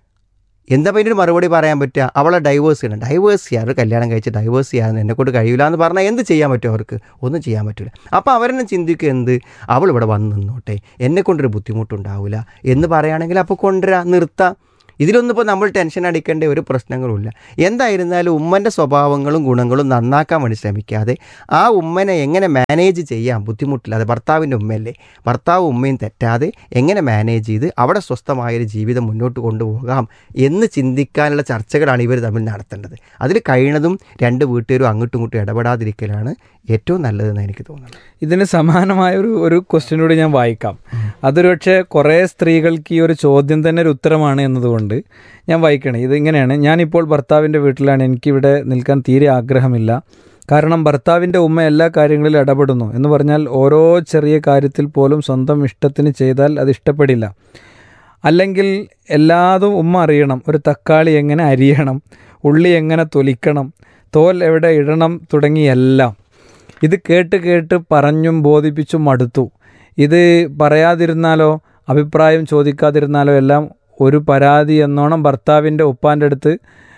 [SPEAKER 6] എന്താ പിന്നെ ഒരു മറുപടി പറയാൻ പറ്റുക അവളെ ഡൈവേഴ്സ് ചെയ്യണം ഡൈവേഴ്സ് ചെയ്യാൻ ഒരു കല്യാണം കഴിച്ച് ഡൈവേഴ്സ് ചെയ്യാൻ എന്നെ കൊണ്ട് കഴിയില്ല എന്ന് പറഞ്ഞാൽ എന്ത് ചെയ്യാൻ പറ്റും അവർക്ക് ഒന്നും ചെയ്യാൻ പറ്റില്ല അപ്പോൾ അവരെന്നെ ചിന്തിക്കുക എന്ത് അവൾ ഇവിടെ വന്ന് നിന്നോട്ടെ എന്നെ കൊണ്ടൊരു ബുദ്ധിമുട്ടുണ്ടാവില്ല എന്ന് പറയുകയാണെങ്കിൽ അപ്പോൾ കൊണ്ടുവരാ നിർത്താം ഇതിലൊന്നും ഇപ്പോൾ നമ്മൾ ടെൻഷൻ അടിക്കേണ്ട ഒരു പ്രശ്നങ്ങളുമില്ല എന്തായിരുന്നാലും ഉമ്മൻ്റെ സ്വഭാവങ്ങളും ഗുണങ്ങളും നന്നാക്കാൻ വേണ്ടി ശ്രമിക്കാതെ ആ ഉമ്മനെ എങ്ങനെ മാനേജ് ചെയ്യാം ബുദ്ധിമുട്ടില്ലാതെ ഭർത്താവിൻ്റെ ഉമ്മയല്ലേ ഭർത്താവും ഉമ്മയും തെറ്റാതെ എങ്ങനെ മാനേജ് ചെയ്ത് അവിടെ സ്വസ്ഥമായൊരു ജീവിതം മുന്നോട്ട് കൊണ്ടുപോകാം എന്ന് ചിന്തിക്കാനുള്ള ചർച്ചകളാണ് ഇവർ തമ്മിൽ നടത്തേണ്ടത് അതിൽ കഴിയുന്നതും രണ്ട് വീട്ടുകാരും അങ്ങോട്ടും ഇങ്ങോട്ടും ഇടപെടാതിരിക്കലാണ് ഏറ്റവും നല്ലതെന്ന് എനിക്ക് തോന്നുന്നത്
[SPEAKER 5] ഇതിന് സമാനമായ ഒരു ഒരു ക്വസ്റ്റ്യൻ കൂടി ഞാൻ വായിക്കാം അതൊരു പക്ഷേ കുറേ സ്ത്രീകൾക്ക് ഈ ഒരു ചോദ്യം തന്നെ ഒരു ഉത്തരമാണ് എന്നതുകൊണ്ട് ഞാൻ വായിക്കണേ ഇത് ഇങ്ങനെയാണ് ഞാനിപ്പോൾ ഭർത്താവിൻ്റെ വീട്ടിലാണ് എനിക്കിവിടെ നിൽക്കാൻ തീരെ ആഗ്രഹമില്ല കാരണം ഭർത്താവിൻ്റെ ഉമ്മ എല്ലാ കാര്യങ്ങളിലും ഇടപെടുന്നു എന്ന് പറഞ്ഞാൽ ഓരോ ചെറിയ കാര്യത്തിൽ പോലും സ്വന്തം ഇഷ്ടത്തിന് ചെയ്താൽ അത് ഇഷ്ടപ്പെടില്ല അല്ലെങ്കിൽ എല്ലാതും ഉമ്മ അറിയണം ഒരു തക്കാളി എങ്ങനെ അരിയണം ഉള്ളി എങ്ങനെ തൊലിക്കണം തോൽ എവിടെ ഇടണം തുടങ്ങിയെല്ലാം ഇത് കേട്ട് കേട്ട് പറഞ്ഞും ബോധിപ്പിച്ചും മടുത്തു ഇത് പറയാതിരുന്നാലോ അഭിപ്രായം ചോദിക്കാതിരുന്നാലോ എല്ലാം ഒരു പരാതി എന്നോണം ഭർത്താവിൻ്റെ ഉപ്പാൻ്റെ അടുത്ത്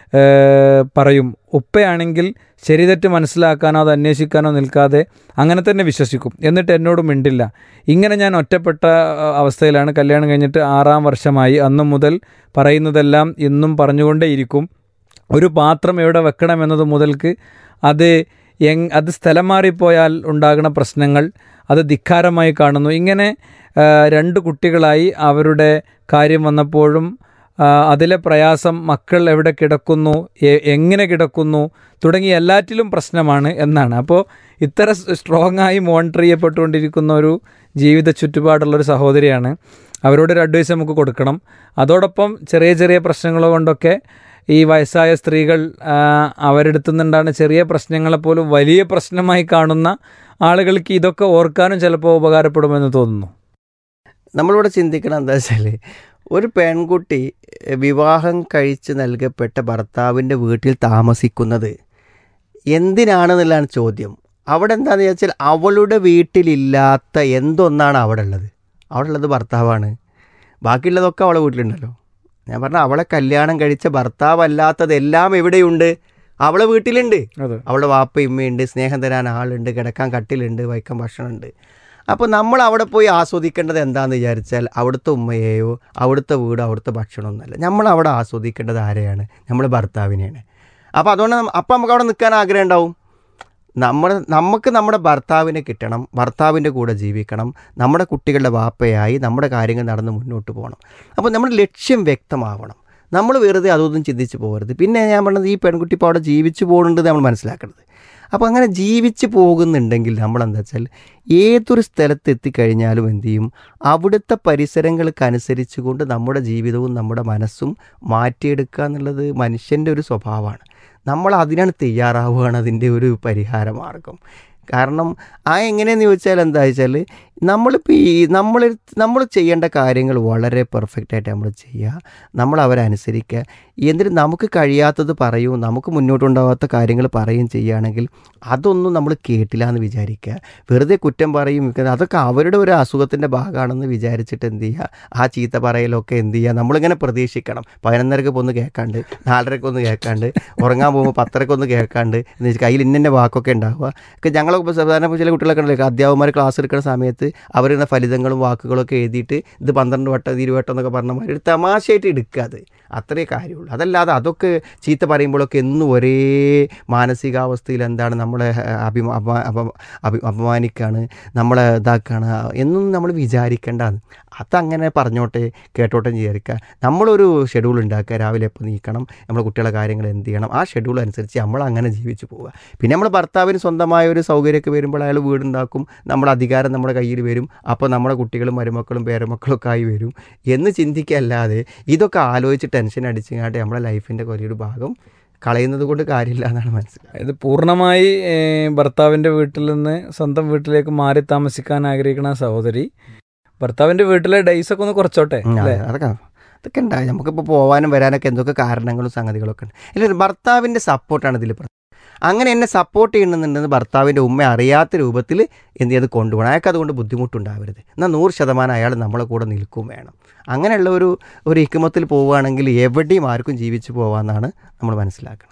[SPEAKER 5] ഏഹ്, പറയും ഉപ്പയാണെങ്കിൽ ശരിതെറ്റ് മനസ്സിലാക്കാനോ അത് അന്വേഷിക്കാനോ നിൽക്കാതെ അങ്ങനെ തന്നെ വിശ്വസിക്കും എന്നിട്ട് എന്നോട് മിണ്ടില്ല ഇങ്ങനെ ഞാൻ ഒറ്റപ്പെട്ട അഹ്, അവസ്ഥയിലാണ് കല്യാണം കഴിഞ്ഞിട്ട് ആറാം വർഷമായി അന്നു മുതൽ പറയുന്നതെല്ലാം ഇന്നും പറഞ്ഞുകൊണ്ടേയിരിക്കും ഒരു പാത്രം എവിടെ വെക്കണമെന്നത് മുതൽക്ക് അത് എങ് അത് സ്ഥലം മാറിപ്പോയാൽ ഉണ്ടാകുന്ന പ്രശ്നങ്ങൾ അത് ധിക്കാരമായി കാണുന്നു ഇങ്ങനെ ആ, രണ്ട് കുട്ടികളായി അവരുടെ കാര്യം വന്നപ്പോഴും ആ, അതിലെ പ്രയാസം മക്കൾ എവിടെ കിടക്കുന്നു എ- എങ്ങനെ കിടക്കുന്നു തുടങ്ങിയ എല്ലാറ്റിലും പ്രശ്നമാണ് എന്നാണ് അപ്പോൾ ഇത്ര സ്ട്രോങ് ആയി മോണിറ്റർ ചെയ്യപ്പെട്ടുകൊണ്ടിരിക്കുന്ന ഒരു ജീവിത ചുറ്റുപാടുള്ള ഒരു സഹോദരിയാണ് അവരോടൊരു അഡ്വൈസ് നമുക്ക് കൊടുക്കണം അതോടൊപ്പം ചെറിയ ചെറിയ പ്രശ്നങ്ങൾ കൊണ്ടൊക്കെ ഈ വയസ്സായ സ്ത്രീകൾ ആ, അവരെടുത്തു നിന്നുണ്ടാകുന്ന ചെറിയ പ്രശ്നങ്ങളെ പോലും വലിയ പ്രശ്നമായി കാണുന്ന ആളുകൾക്ക് ഇതൊക്കെ ഓർക്കാനും ചിലപ്പോൾ ഉപകാരപ്പെടുമെന്ന് തോന്നുന്നു
[SPEAKER 6] നമ്മളിവിടെ ചിന്തിക്കണം എന്താ വെച്ചാൽ ഒരു പെൺകുട്ടി എഹ്, വിവാഹം കഴിച്ച് നൽകപ്പെട്ട ഭർത്താവിൻ്റെ വീട്ടിൽ താമസിക്കുന്നത് എന്തിനാണെന്നുള്ളതാണ് ചോദ്യം അവിടെ എന്താണെന്ന് വെച്ചാൽ അവളുടെ വീട്ടിലില്ലാത്ത എന്തൊന്നാണ് അവിടെ ഉള്ളത് അവിടെ ഉള്ളത് ഭർത്താവാണ് ബാക്കിയുള്ളതൊക്കെ അവളെ വീട്ടിലുണ്ടല്ലോ ഞാൻ പറഞ്ഞ അവളെ കല്യാണം കഴിച്ച ഭർത്താവല്ലാത്തതെല്ലാം എവിടെയുണ്ട് അവളെ വീട്ടിലുണ്ട്
[SPEAKER 5] അതെ
[SPEAKER 6] അവളുടെ വാപ്പയും ഉമ്മയുണ്ട് സ്നേഹം തരാൻ ആളുണ്ട് കിടക്കാൻ കട്ടിലുണ്ട് വയ്ക്കാൻ ഭക്ഷണമുണ്ട് അപ്പോൾ നമ്മൾ അവിടെ പോയി ആസ്വദിക്കേണ്ടത് എന്താണെന്ന് വിചാരിച്ചാൽ അവിടുത്തെ ഉമ്മയെയോ അവിടുത്തെ വീട് അവിടുത്തെ ഭക്ഷണമൊന്നുമല്ല നമ്മൾ അവിടെ ആസ്വദിക്കേണ്ടത് ആരെയാണ് നമ്മുടെ ഭർത്താവിനെയാണ് അപ്പോൾ അതുകൊണ്ട് നമ്മ- അപ്പോൾ നമുക്ക് അവിടെ നിൽക്കാൻ ആഗ്രഹം ഉണ്ടാവും നമ്മൾ നമുക്ക് നമ്മുടെ ഭർത്താവിനെ കിട്ടണം ഭർത്താവിൻ്റെ കൂടെ ജീവിക്കണം നമ്മുടെ കുട്ടികളുടെ വാപ്പയായി നമ്മുടെ കാര്യങ്ങൾ നടന്ന് മുന്നോട്ട് പോകണം അപ്പോൾ നമ്മുടെ ലക്ഷ്യം വ്യക്തമാവണം നമ്മൾ വെറുതെ അതൊന്നും ചിന്തിച്ച് പോകരുത് പിന്നെ ഞാൻ പറഞ്ഞത് ഈ പെൺകുട്ടി ഇപ്പോൾ അവിടെ ജീവിച്ചു പോകുന്നുണ്ട് നമ്മൾ മനസ്സിലാക്കേണ്ടത് അപ്പോൾ അങ്ങനെ ജീവിച്ച് പോകുന്നുണ്ടെങ്കിൽ നമ്മളെന്താ വെച്ചാൽ ഏതൊരു സ്ഥലത്ത് എത്തിക്കഴിഞ്ഞാലും എന്ത് ചെയ്യും അവിടുത്തെ പരിസരങ്ങൾക്കനുസരിച്ച് കൊണ്ട് നമ്മുടെ ജീവിതവും നമ്മുടെ മനസ്സും മാറ്റിയെടുക്കുക എന്നുള്ളത് മനുഷ്യൻ്റെ ഒരു സ്വഭാവമാണ് നമ്മൾ അതിനാണ് തയ്യാറാവുകയാണ് അതിൻ്റെ ഒരു പരിഹാര മാർഗം കാരണം ആ എങ്ങനെയെന്ന് ചോദിച്ചാൽ എന്താ വെച്ചാൽ നമ്മളിപ്പോൾ ഈ നമ്മൾ നമ്മൾ ചെയ്യേണ്ട കാര്യങ്ങൾ വളരെ പെർഫെക്റ്റ് ആയിട്ട് നമ്മൾ ചെയ്യുക നമ്മൾ അവരെ അനുസരിക്കുക എന്നിട്ട് നമുക്ക് കഴിയാത്തത് പറയൂ നമുക്ക് മുന്നോട്ടുണ്ടാകാത്ത കാര്യങ്ങൾ പറയുകയും ചെയ്യുകയാണെങ്കിൽ അതൊന്നും നമ്മൾ കേട്ടില്ല എന്ന് വിചാരിക്കുക വെറുതെ കുറ്റം പറയും അതൊക്കെ അവരുടെ ഒരു അസുഖത്തിൻ്റെ ഭാഗമാണെന്ന് വിചാരിച്ചിട്ട് എന്ത് ചെയ്യുക ആ ചീത്ത പറയലൊക്കെ എന്ത് ചെയ്യുക നമ്മളിങ്ങനെ പ്രതീക്ഷിക്കണം പതിനൊന്നരക്ക് ഒന്ന് കേൾക്കാണ്ട് നാലരക്ക് ഒന്ന് കേൾക്കാണ്ട് ഉറങ്ങാൻ പോകുമ്പോൾ പത്തരക്ക് ഒന്ന് കേൾക്കാണ്ട് എന്ന് വെച്ചാൽ കയ്യിൽ ഇന്നെ വാക്കൊക്കെ ഉണ്ടാവുക ഒക്കെ ഞങ്ങളൊക്കെ ഇപ്പോൾ സാധാരണ ചില കുട്ടികളൊക്കെ ഉണ്ടല്ലോ അധ്യാപകന്മാർ ക്ലാസ് എടുക്കുന്ന സമയത്ത് അവരുടെ ഫലിതങ്ങളും വാക്കുകളൊക്കെ എഴുതിയിട്ട് ഇത് പന്ത്രണ്ട് വട്ടം ഇത് ഇരുവട്ടം എന്നൊക്കെ പറഞ്ഞ മാതിരി ഒരു തമാശയായിട്ട് എടുക്കുക അത് അത്രേ കാര്യമുള്ളൂ അതല്ലാതെ അതൊക്കെ ചീത്ത പറയുമ്പോഴൊക്കെ എന്നും ഒരേ മാനസികാവസ്ഥയിൽ എന്താണ് നമ്മളെ അഭിമാ അപ- അപ- അഭി- അപമാനിക്കാണ് നമ്മളെ ഇതാക്കാണ് എന്നും നമ്മൾ വിചാരിക്കേണ്ടതാണ് അതങ്ങനെ പറഞ്ഞോട്ടെ കേട്ടോട്ടെ വിചാരിക്കുക നമ്മളൊരു ഷെഡ്യൂൾ ഉണ്ടാക്കുക രാവിലെ എപ്പോൾ നീക്കണം നമ്മളെ കുട്ടികളെ കാര്യങ്ങൾ എന്ത് ചെയ്യണം ആ ഷെഡ്യൂൾ അനുസരിച്ച് നമ്മൾ അങ്ങനെ ജീവിച്ചു പോവുക പിന്നെ നമ്മൾ ഭർത്താവിന് സ്വന്തമായ ഒരു സൗകര്യമൊക്കെ വരുമ്പോൾ അയാൾ വീടുണ്ടാക്കും നമ്മുടെ അധികാരം നമ്മുടെ കയ്യിൽ വരും അപ്പോൾ നമ്മുടെ കുട്ടികളും മരുമക്കളും പേരമക്കളും ഒക്കെ ആയി വരും എന്ന് ചിന്തിക്കല്ലാതെ ഇതൊക്കെ ആലോചിച്ച് ടെൻഷൻ അടിച്ചങ്ങാട്ട് നമ്മുടെ ലൈഫിൻ്റെ കുറയൊരു ഭാഗം കളയുന്നത് കൊണ്ട് കാര്യമില്ല എന്നാണ് മനസ്സിലായത്
[SPEAKER 1] ഇത് പൂർണ്ണമായി ഏഹ്, ഭർത്താവിന്റെ വീട്ടിൽ നിന്ന് സ്വന്തം വീട്ടിലേക്ക് മാറി താമസിക്കാൻ ആഗ്രഹിക്കുന്ന ആ സഹോദരി ഭർത്താവിന്റെ വീട്ടിലെ ഡേയ്സ് ഒക്കെ ഒന്ന് കുറച്ചോട്ടെ
[SPEAKER 6] ഉം,
[SPEAKER 1] അല്ലേ
[SPEAKER 6] അതെ, അതൊക്കെ അതൊക്കെ ഉണ്ടായി നമുക്കിപ്പോൾ പോകാനും വരാനൊക്കെ എന്തൊക്കെ കാരണങ്ങളും സംഗതികളൊക്കെ ഉണ്ട് ഇല്ല ഭർത്താവിൻ്റെ സപ്പോർട്ടാണ് ഇതിൽ പ്രധാനം അങ്ങനെ എന്നെ സപ്പോർട്ട് ചെയ്യണമെന്നുണ്ടെന്ന് ഭർത്താവിൻ്റെ ഉമ്മ അറിയാത്ത രൂപത്തിൽ എന്ത് ചെയ്ത് കൊണ്ടുപോകണം അയാൾക്ക് അതുകൊണ്ട് ബുദ്ധിമുട്ടുണ്ടാവരുത് എന്നാൽ നൂറ് ശതമാനം അയാൾ നമ്മളെ കൂടെ നിൽക്കും വേണം അങ്ങനെയുള്ള ഒരു ഒരു ഇക്കുമത്തിൽ പോവുകയാണെങ്കിൽ എവിടെയും ആർക്കും ജീവിച്ചു പോകാമെന്നാണ് നമ്മൾ മനസ്സിലാക്കണം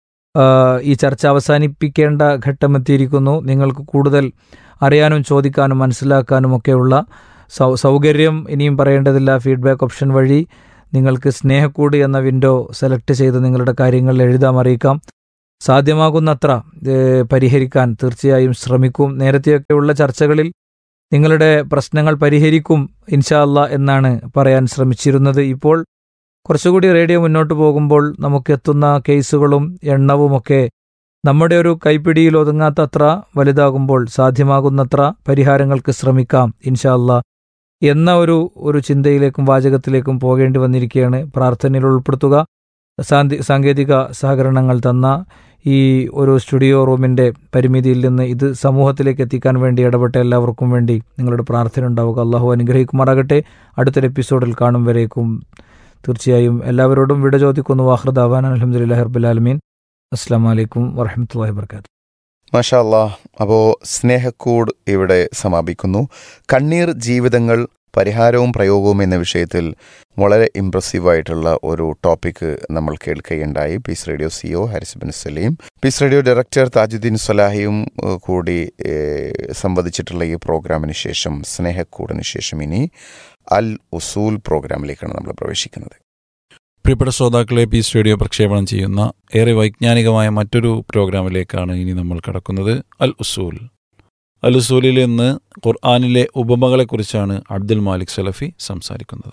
[SPEAKER 5] ആഹ് ഈ ചർച്ച അവസാനിപ്പിക്കേണ്ട ഘട്ടമെത്തിയിരിക്കുന്നു നിങ്ങൾക്ക് കൂടുതൽ അറിയാനും ചോദിക്കാനും മനസ്സിലാക്കാനും ഒക്കെയുള്ള സൗ സൗകര്യം ഇനിയും പറയേണ്ടതില്ല ഫീഡ്ബാക്ക് ഓപ്ഷൻ വഴി നിങ്ങൾക്ക് സ്നേഹക്കൂട് എന്ന വിൻഡോ സെലക്ട് ചെയ്ത് നിങ്ങളുടെ കാര്യങ്ങൾ എഴുതാം അറിയിക്കാം സാധ്യമാകുന്നത്ര ഏഹ്, പരിഹരിക്കാൻ തീർച്ചയായും ശ്രമിക്കും നേരത്തെയൊക്കെയുള്ള ചർച്ചകളിൽ നിങ്ങളുടെ പ്രശ്നങ്ങൾ പരിഹരിക്കും ഇൻഷാ അല്ലാ എന്നാണ് പറയാൻ ശ്രമിച്ചിരുന്നത് ഇപ്പോൾ കുറച്ചുകൂടി റേഡിയോ മുന്നോട്ട് പോകുമ്പോൾ നമുക്ക് എത്തുന്ന കേസുകളും എണ്ണവുമൊക്കെ നമ്മുടെ ഒരു കൈപ്പിടിയിൽ ഒതുങ്ങാത്ത അത്ര വലുതാകുമ്പോൾ സാധ്യമാകുന്നത്ര പരിഹാരങ്ങൾക്ക് ശ്രമിക്കാം ഇൻഷാ അല്ലാ എന്ന ഒരു ഒരു ചിന്തയിലേക്കും വാചകത്തിലേക്കും പോകേണ്ടി വന്നിരിക്കുകയാണ് പ്രാർത്ഥനയിൽ ഉൾപ്പെടുത്തുക സാന്തി- സാങ്കേതിക സഹകരണങ്ങൾ തന്ന ഈ ഒരു സ്റ്റുഡിയോ റൂമിന്റെ പരിമിതിയിൽ നിന്ന് ഇത് സമൂഹത്തിലേക്ക് എത്തിക്കാൻ വേണ്ടി ഇടപെട്ട എല്ലാവർക്കും വേണ്ടി നിങ്ങളുടെ പ്രാർത്ഥന ഉണ്ടാവുക അള്ളാഹു അനുഗ്രഹിക്കുമാറാകട്ടെ അടുത്തൊരു എപ്പിസോഡിൽ കാണും വരേക്കും തീർച്ചയായും എല്ലാവരോടും വിട ചോദിക്കുന്നു വാഹൃദാവാൻ അലഹമുല്ലാ ഹർബുലാലമീൻ അസ്സാം വലൈക്കും വറഹമത്തല്ലാ വർക്കാത്തു
[SPEAKER 3] മാഷാ അല്ലാ അപ്പോൾ സ്നേഹക്കൂട് ഇവിടെ സമാപിക്കുന്നു കണ്ണീർ ജീവിതങ്ങൾ പരിഹാരവും പ്രയോഗവും എന്ന വിഷയത്തിൽ വളരെ ഇമ്പ്രസീവായിട്ടുള്ള ഒരു ടോപ്പിക്ക് നമ്മൾ കേൾക്കുകയുണ്ടായി peace radio CO Haris bin Saleem peace radio director Thajuddeen സലാഹിയും ഏഹ്, കൂടി ഏഹ്, സംവദിച്ചിട്ടുള്ള ഈ പ്രോഗ്രാമിന് ശേഷം സ്നേഹക്കൂടിന് ശേഷം ഇനി അൽ ഉസൂൽ പ്രോഗ്രാമിലേക്കാണ് നമ്മൾ പ്രവേശിക്കുന്നത്
[SPEAKER 4] പ്രിയപ്പെട്ട ശ്രോതാക്കളെ പി റേഡിയോ പ്രക്ഷേപണം ചെയ്യുന്ന ഏറെ വൈജ്ഞാനികമായ മറ്റൊരു പ്രോഗ്രാമിലേക്കാണ് ഇനി നമ്മൾ കടക്കുന്നത് അൽ ഉസൂൽ അൽ ഉസൂലിൽ ഇന്ന് ഖുർആാനിലെ ഉപമകളെക്കുറിച്ചാണ് അബ്ദുൽ മാലിക് സലഫി സംസാരിക്കുന്നത്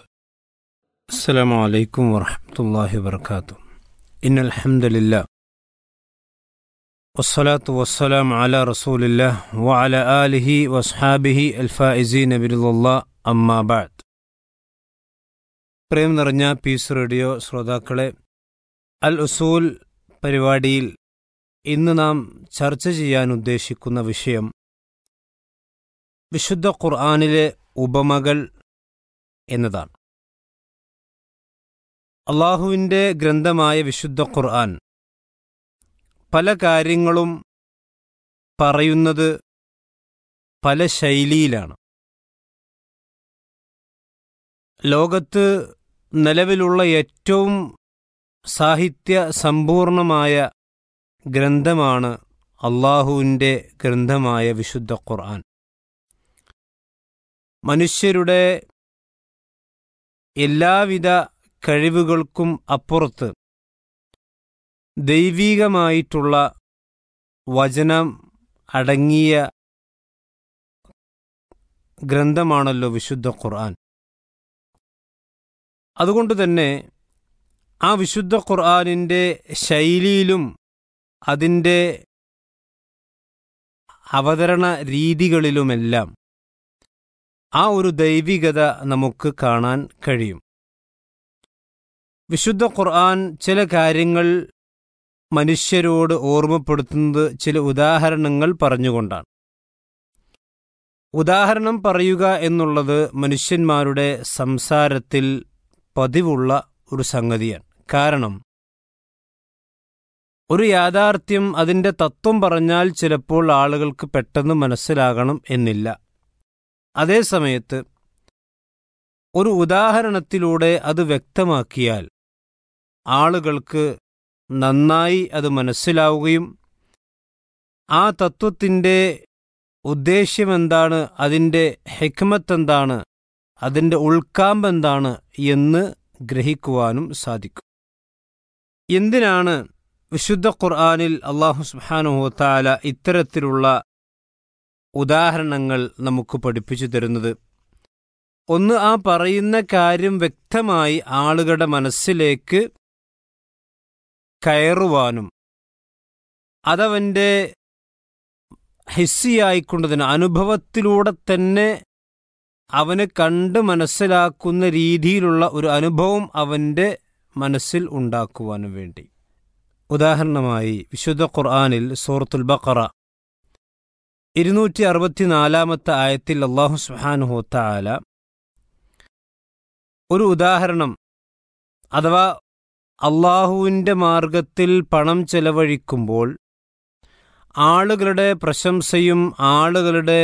[SPEAKER 7] السلام عليكم ورحمة الله وبركاته إن الحمد لله والصلاة والسلام على رسول الله وعلى آله وأصحابه الفائزين برضا الله أما بعد പ്രേം നിറഞ്ഞ പീസ് റേഡിയോ ശ്രോതാക്കളെ അൽ ഉസൂൽ പരിപാടിയിൽ ഇന്ന് നാം ചർച്ച ചെയ്യാൻ ഉദ്ദേശിക്കുന്ന വിഷയം വിശുദ്ധ ഖുർആാനിലെ ഉപമകൾ എന്നതാണ് അള്ളാഹുവിൻ്റെ ഗ്രന്ഥമായ വിശുദ്ധ ഖുർആൻ പല കാര്യങ്ങളും പറയുന്നത് പല ശൈലിയിലാണ് ലോകത്ത് നിലവിലുള്ള ഏറ്റവും സാഹിത്യ സമ്പൂർണമായ ഗ്രന്ഥമാണ് അള്ളാഹുവിൻ്റെ ഗ്രന്ഥമായ വിശുദ്ധ ഖുർആൻ മനുഷ്യരുടെ എല്ലാവിധ കഴിവുകൾക്കും അപ്പുറത്ത് ദൈവീകമായിട്ടുള്ള വചനം അടങ്ങിയ ഗ്രന്ഥമാണല്ലോ വിശുദ്ധ ഖുർആൻ അതുകൊണ്ട് തന്നെ ആ വിശുദ്ധ ഖുർആനിൻ്റെ ശൈലിയിലും അതിൻ്റെ അവതരണ രീതികളിലുമെല്ലാം ആ ഒരു ദൈവികത നമുക്ക് കാണാൻ കഴിയും വിശുദ്ധ ഖുർആൻ ചില കാര്യങ്ങൾ മനുഷ്യരോട് ഓർമ്മപ്പെടുത്തുന്നത് ചില ഉദാഹരണങ്ങൾ പറഞ്ഞുകൊണ്ടാണ് ഉദാഹരണം പറയുക എന്നുള്ളത് മനുഷ്യന്മാരുടെ സംസാരത്തിൽ പതിവുള്ള ഒരു സംഗതിയാണ് കാരണം ഒരു യാഥാർത്ഥ്യം അതിൻ്റെ തത്വം പറഞ്ഞാൽ ചിലപ്പോൾ ആളുകൾക്ക് പെട്ടെന്ന് മനസ്സിലാകണം എന്നില്ല അതേസമയത്ത് ഒരു ഉദാഹരണത്തിലൂടെ അത് വ്യക്തമാക്കിയാൽ ആളുകൾക്ക് നന്നായി അത് മനസ്സിലാവുകയും ആ തത്വത്തിൻ്റെ ഉദ്ദേശ്യമെന്താണ് അതിൻ്റെ ഹെക്മത്ത് എന്താണ് അതിൻ്റെ ഉൾക്കാമ്പെന്താണ് എന്ന് ഗ്രഹിക്കുവാനും സാധിക്കും എന്തിനാണ് വിശുദ്ധ ഖുർആാനിൽ അള്ളാഹു സുബാനുഹോത്താല ഇത്തരത്തിലുള്ള ഉദാഹരണങ്ങൾ നമുക്ക് പഠിപ്പിച്ചു തരുന്നത് ഒന്ന് ആ പറയുന്ന കാര്യം വ്യക്തമായി ആളുകളുടെ മനസ്സിലേക്ക് കയറുവാനും അതവൻ്റെ ഹിസ്സിയായിക്കൊണ്ട് തന്നെ അനുഭവത്തിലൂടെ തന്നെ അവന് കണ്ട് മനസ്സിലാക്കുന്ന രീതിയിലുള്ള ഒരു അനുഭവം അവൻ്റെ മനസ്സിൽ ഉണ്ടാക്കുവാനും വേണ്ടി ഉദാഹരണമായി വിശുദ്ധ ഖുർആാനിൽ സൂറത്തുൽ ബഖറ ഇരുന്നൂറ്റി അറുപത്തിനാലാമത്തെ ആയത്തിൽ അള്ളാഹു സുഹാനുഹോത്താല ഒരു ഉദാഹരണം അഥവാ അള്ളാഹുവിൻ്റെ മാർഗത്തിൽ പണം ചെലവഴിക്കുമ്പോൾ ആളുകളുടെ പ്രശംസയും ആളുകളുടെ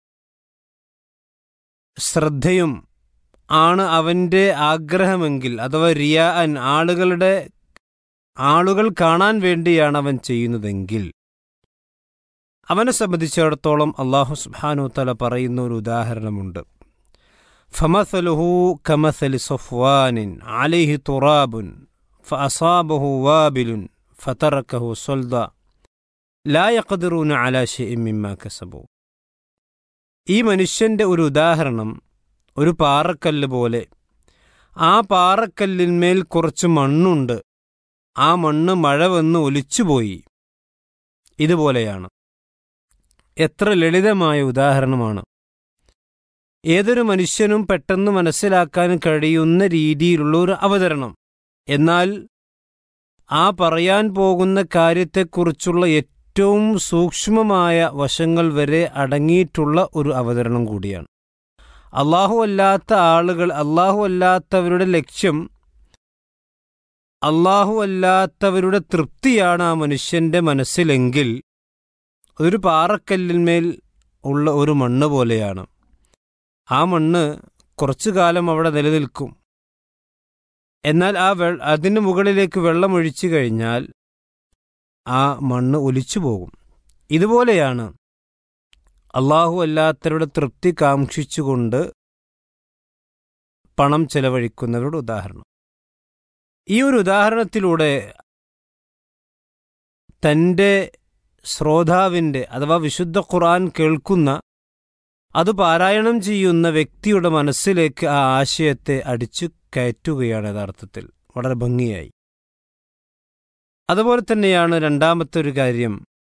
[SPEAKER 7] ശ്രദ്ധയും ആണ് അവൻ്റെ ആഗ്രഹമെങ്കിൽ അഥവാ റിയാൻ ആളുകളുടെ ആളുകൾ കാണാൻ വേണ്ടിയാണ് അവൻ ചെയ്യുന്നതെങ്കിൽ അവനെ സംബന്ധിച്ചിടത്തോളം അള്ളാഹു സുബാനു തല പറയുന്ന ഒരു ഉദാഹരണമുണ്ട് ഫമസലുഹു കമസലി സഫ്വാനിൻ അലിഹി തുറാബുൻ ഫഅസാബഹു വാബിലുൻ ഫതറക്കഹു സൊൽദ ലാ യഖദിറൂന അലാ ഷെയ്ഇൻ മിമ്മാ കസബു ഈ മനുഷ്യന്റെ ഒരു ഉദാഹരണം ഒരു പാറക്കല്ല് പോലെ ആ പാറക്കല്ലിന്മേൽ കുറച്ച് മണ്ണുണ്ട് ആ മണ്ണ് മഴ വന്ന് ഒലിച്ചുപോയി ഇതുപോലെയാണ് എത്ര ലളിതമായ ഉദാഹരണമാണ് ഏതൊരു മനുഷ്യനും പെട്ടെന്ന് മനസ്സിലാക്കാൻ കഴിയുന്ന രീതിയിലുള്ള ഒരു അവതരണം എന്നാൽ ആ പറയാൻ പോകുന്ന കാര്യത്തെക്കുറിച്ചുള്ള ഏറ്റവും സൂക്ഷ്മമായ വശങ്ങൾ വരെ അടങ്ങിയിട്ടുള്ള ഒരു അവതരണം കൂടിയാണ് അള്ളാഹു അല്ലാത്ത ആളുകൾ അള്ളാഹു അല്ലാത്തവരുടെ ലക്ഷ്യം അള്ളാഹു അല്ലാത്തവരുടെ തൃപ്തിയാണ് ആ മനുഷ്യന്റെ മനസ്സിലെങ്കിൽ ഒരു പാറക്കല്ലിന്മേൽ ഉള്ള ഒരു മണ്ണ് പോലെയാണ് ആ മണ്ണ് കുറച്ചു കാലം അവിടെ നിലനിൽക്കും എന്നാൽ ആ വെ അതിന് മുകളിലേക്ക് വെള്ളമൊഴിച്ചു കഴിഞ്ഞാൽ ആ മണ്ണ് ഒലിച്ചു പോകും ഇതുപോലെയാണ് അള്ളാഹു അല്ലാത്തവരുടെ തൃപ്തി കാക്ഷിച്ചുകൊണ്ട് പണം ചെലവഴിക്കുന്നവരുടെ ഉദാഹരണം ഈ ഒരു ഉദാഹരണത്തിലൂടെ തൻ്റെ ശ്രോതാവിൻ്റെ അഥവാ വിശുദ്ധ ഖുർആൻ കേൾക്കുന്ന അത് പാരായണം ചെയ്യുന്ന വ്യക്തിയുടെ മനസ്സിലേക്ക് ആ ആശയത്തെ അടിച്ചു കയറ്റുകയാണ് യഥാർത്ഥത്തിൽ വളരെ ഭംഗിയായി അതുപോലെ തന്നെയാണ് രണ്ടാമത്തെ ഒരു കാര്യം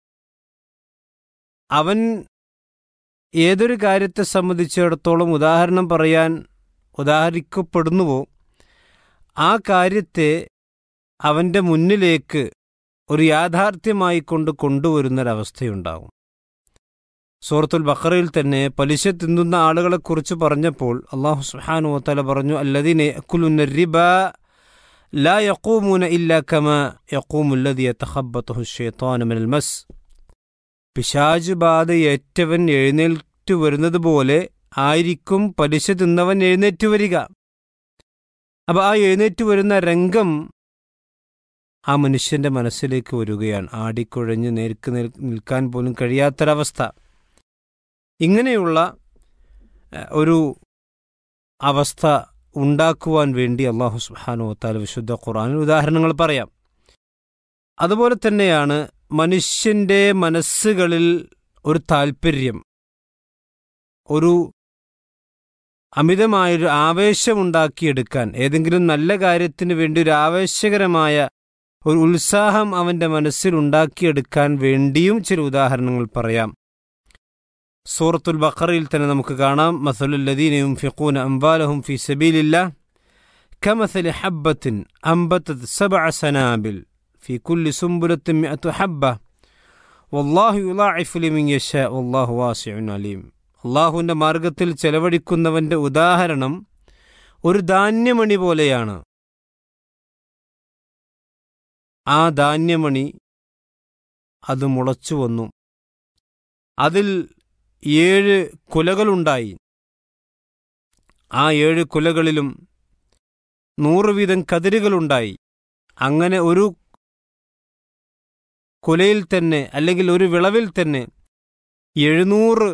[SPEAKER 7] അവൻ ഏതൊരു കാര്യത്തെ സംബന്ധിച്ചിടത്തോളം ഉദാഹരണം പറയാൻ ഉദാഹരിക്കപ്പെടുന്നുവോ ആ കാര്യത്തെ അവൻ്റെ മുന്നിലേക്ക് ഒരു യാഥാർത്ഥ്യമായി കൊണ്ട് കൊണ്ടുവരുന്നൊരവസ്ഥയുണ്ടാകും സൂറത്തുൽ ബഖറയിൽ തന്നെ പലിശ തിന്നുന്ന ആളുകളെക്കുറിച്ച് പറഞ്ഞപ്പോൾ അള്ളാഹു സുഹാനു തല പറഞ്ഞു അല്ലതിനെ അക്കുലുന്ന റിബ ലാ യക്കൂമൂന ഇല്ല കമ യക്കൂമുല്ലതി യത്തഹബത്തുഹു ഷെയ്ത്താനു മിനൽ മസ് പിശാജ് ബാധ ഏറ്റവൻ എഴുന്നേറ്റ് വരുന്നത് പോലെ ആയിരിക്കും പലിശ തിന്നവൻ എഴുന്നേറ്റ് വരിക അപ്പൊ ആ എഴുന്നേറ്റ് വരുന്ന രംഗം ആ മനുഷ്യന്റെ മനസ്സിലേക്ക് വരികയാണ് ആടിക്കുഴഞ്ഞ് നേർക്ക് നിൽക്കാൻ പോലും കഴിയാത്തൊരവസ്ഥ ഇങ്ങനെയുള്ള ഒരു അവസ്ഥ ഉണ്ടാക്കുവാൻ വേണ്ടി അള്ളാഹു സുബാനോ താല വിശുദ്ധ ഖുറാനിൽ ഉദാഹരണങ്ങൾ പറയാം അതുപോലെ തന്നെയാണ് മനുഷ്യന്റെ മനസ്സുകളിൽ ഒരു താൽപ്പര്യം ഒരു അമിതമായൊരു ആവേശമുണ്ടാക്കിയെടുക്കാൻ ഏതെങ്കിലും നല്ല കാര്യത്തിന് വേണ്ടി ഒരു ആവേശകരമായ ഒരു ഉത്സാഹം അവൻ്റെ മനസ്സിൽ ഉണ്ടാക്കിയെടുക്കാൻ വേണ്ടിയും ചില ഉദാഹരണങ്ങൾ പറയാം സൂറത്തുൽ ബഖറയിൽ തന്നെ നമുക്ക് കാണാം മസലുല്ലദീന യുംഫിഖൂന അംവാലഹും ഫി സബീലില്ലാ كمثل حبة أنبتت سبع سنابل في كل سنبلة مئة حبة والله يضاعف لمن يشاء والله واسع عليم അള്ളാഹുവിൻ്റെ മാർഗത്തിൽ ചെലവഴിക്കുന്നവൻ്റെ ഉദാഹരണം ഒരു ധാന്യമണി പോലെയാണ് ആ ധാന്യമണി അത് മുളച്ചു വന്നു അതിൽ ഏഴ് കുലകളുണ്ടായി ആ ഏഴ് കുലകളിലും നൂറ് വീതം കതിരുകളുണ്ടായി അങ്ങനെ ഒരു കുലയിൽ തന്നെ അല്ലെങ്കിൽ ഒരു വിളവിൽ തന്നെ എഴുന്നൂറ്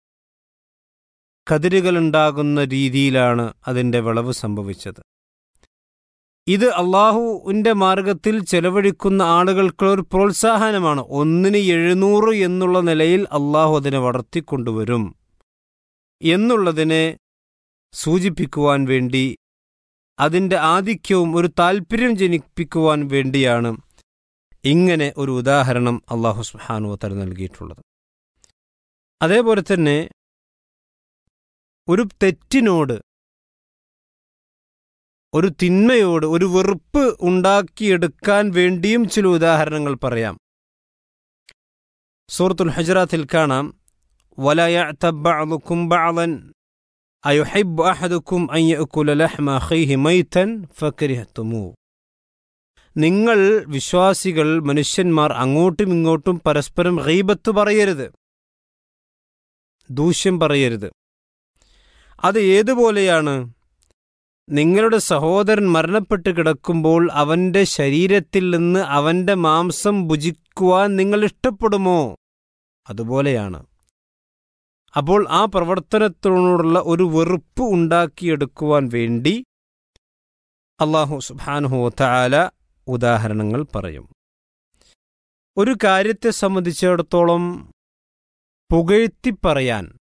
[SPEAKER 7] കതിരുകളുണ്ടാകുന്ന രീതിയിലാണ് അതിൻ്റെ വിളവ് സംഭവിച്ചത് ഇത് അള്ളാഹുവിൻ്റെ മാർഗത്തിൽ ചെലവഴിക്കുന്ന ആളുകൾക്ക് ഒരു പ്രോത്സാഹനമാണ് ഒന്നിന് എഴുന്നൂറ് എന്നുള്ള നിലയിൽ അള്ളാഹു അതിനെ വളർത്തിക്കൊണ്ടുവരും എന്നുള്ളതിനെ സൂചിപ്പിക്കുവാൻ വേണ്ടി അതിൻ്റെ ആധിക്യവും ഒരു താല്പര്യം ജനിപ്പിക്കുവാൻ വേണ്ടിയാണ് ഇങ്ങനെ ഒരു ഉദാഹരണം അള്ളാഹു സുഹാനു തല നൽകിയിട്ടുള്ളത് അതേപോലെ തന്നെ ഒരു തെറ്റിനോട് ഒരു തിന്മയോട് ഒരു വെറുപ്പ് ഉണ്ടാക്കിയെടുക്കാൻ വേണ്ടിയും ചില ഉദാഹരണങ്ങൾ പറയാം സൂറത്തുൽ ഹജറാത്തിൽ കാണാം വലയഅ്തബഅദുക്കും ബഅദൻ അയുഹിബ്ബു അഹദുക്കും അൻ യഅകുല ലഹ്മ അഖീഹി മൈതൻ ഫകരിഹ്തുമൂ നിങ്ങൾ വിശ്വാസികൾ മനുഷ്യന്മാർ അങ്ങോട്ടും ഇങ്ങോട്ടും പരസ്പരം ഗീബത്ത് പറയരുത് ദൂഷ്യം പറയരുത് അത് ഏതുപോലെയാണ് നിങ്ങളുടെ സഹോദരൻ മരണപ്പെട്ട് കിടക്കുമ്പോൾ അവന്റെ ശരീരത്തിൽ നിന്ന് അവന്റെ മാംസം ഭുജിക്കുവാൻ നിങ്ങൾ ഇഷ്ടപ്പെടുമോ അതുപോലെയാണ് അപ്പോൾ ആ പ്രവർത്തനത്തിനോടുള്ള ഒരു വെറുപ്പ് ഉണ്ടാക്കിയെടുക്കുവാൻ വേണ്ടി അള്ളാഹു സുബാനുഹു താല ഉദാഹരണങ്ങൾ പറയും ഒരു കാര്യത്തെ സംബന്ധിച്ചിടത്തോളം പുകഴ്ത്തി പറയാൻ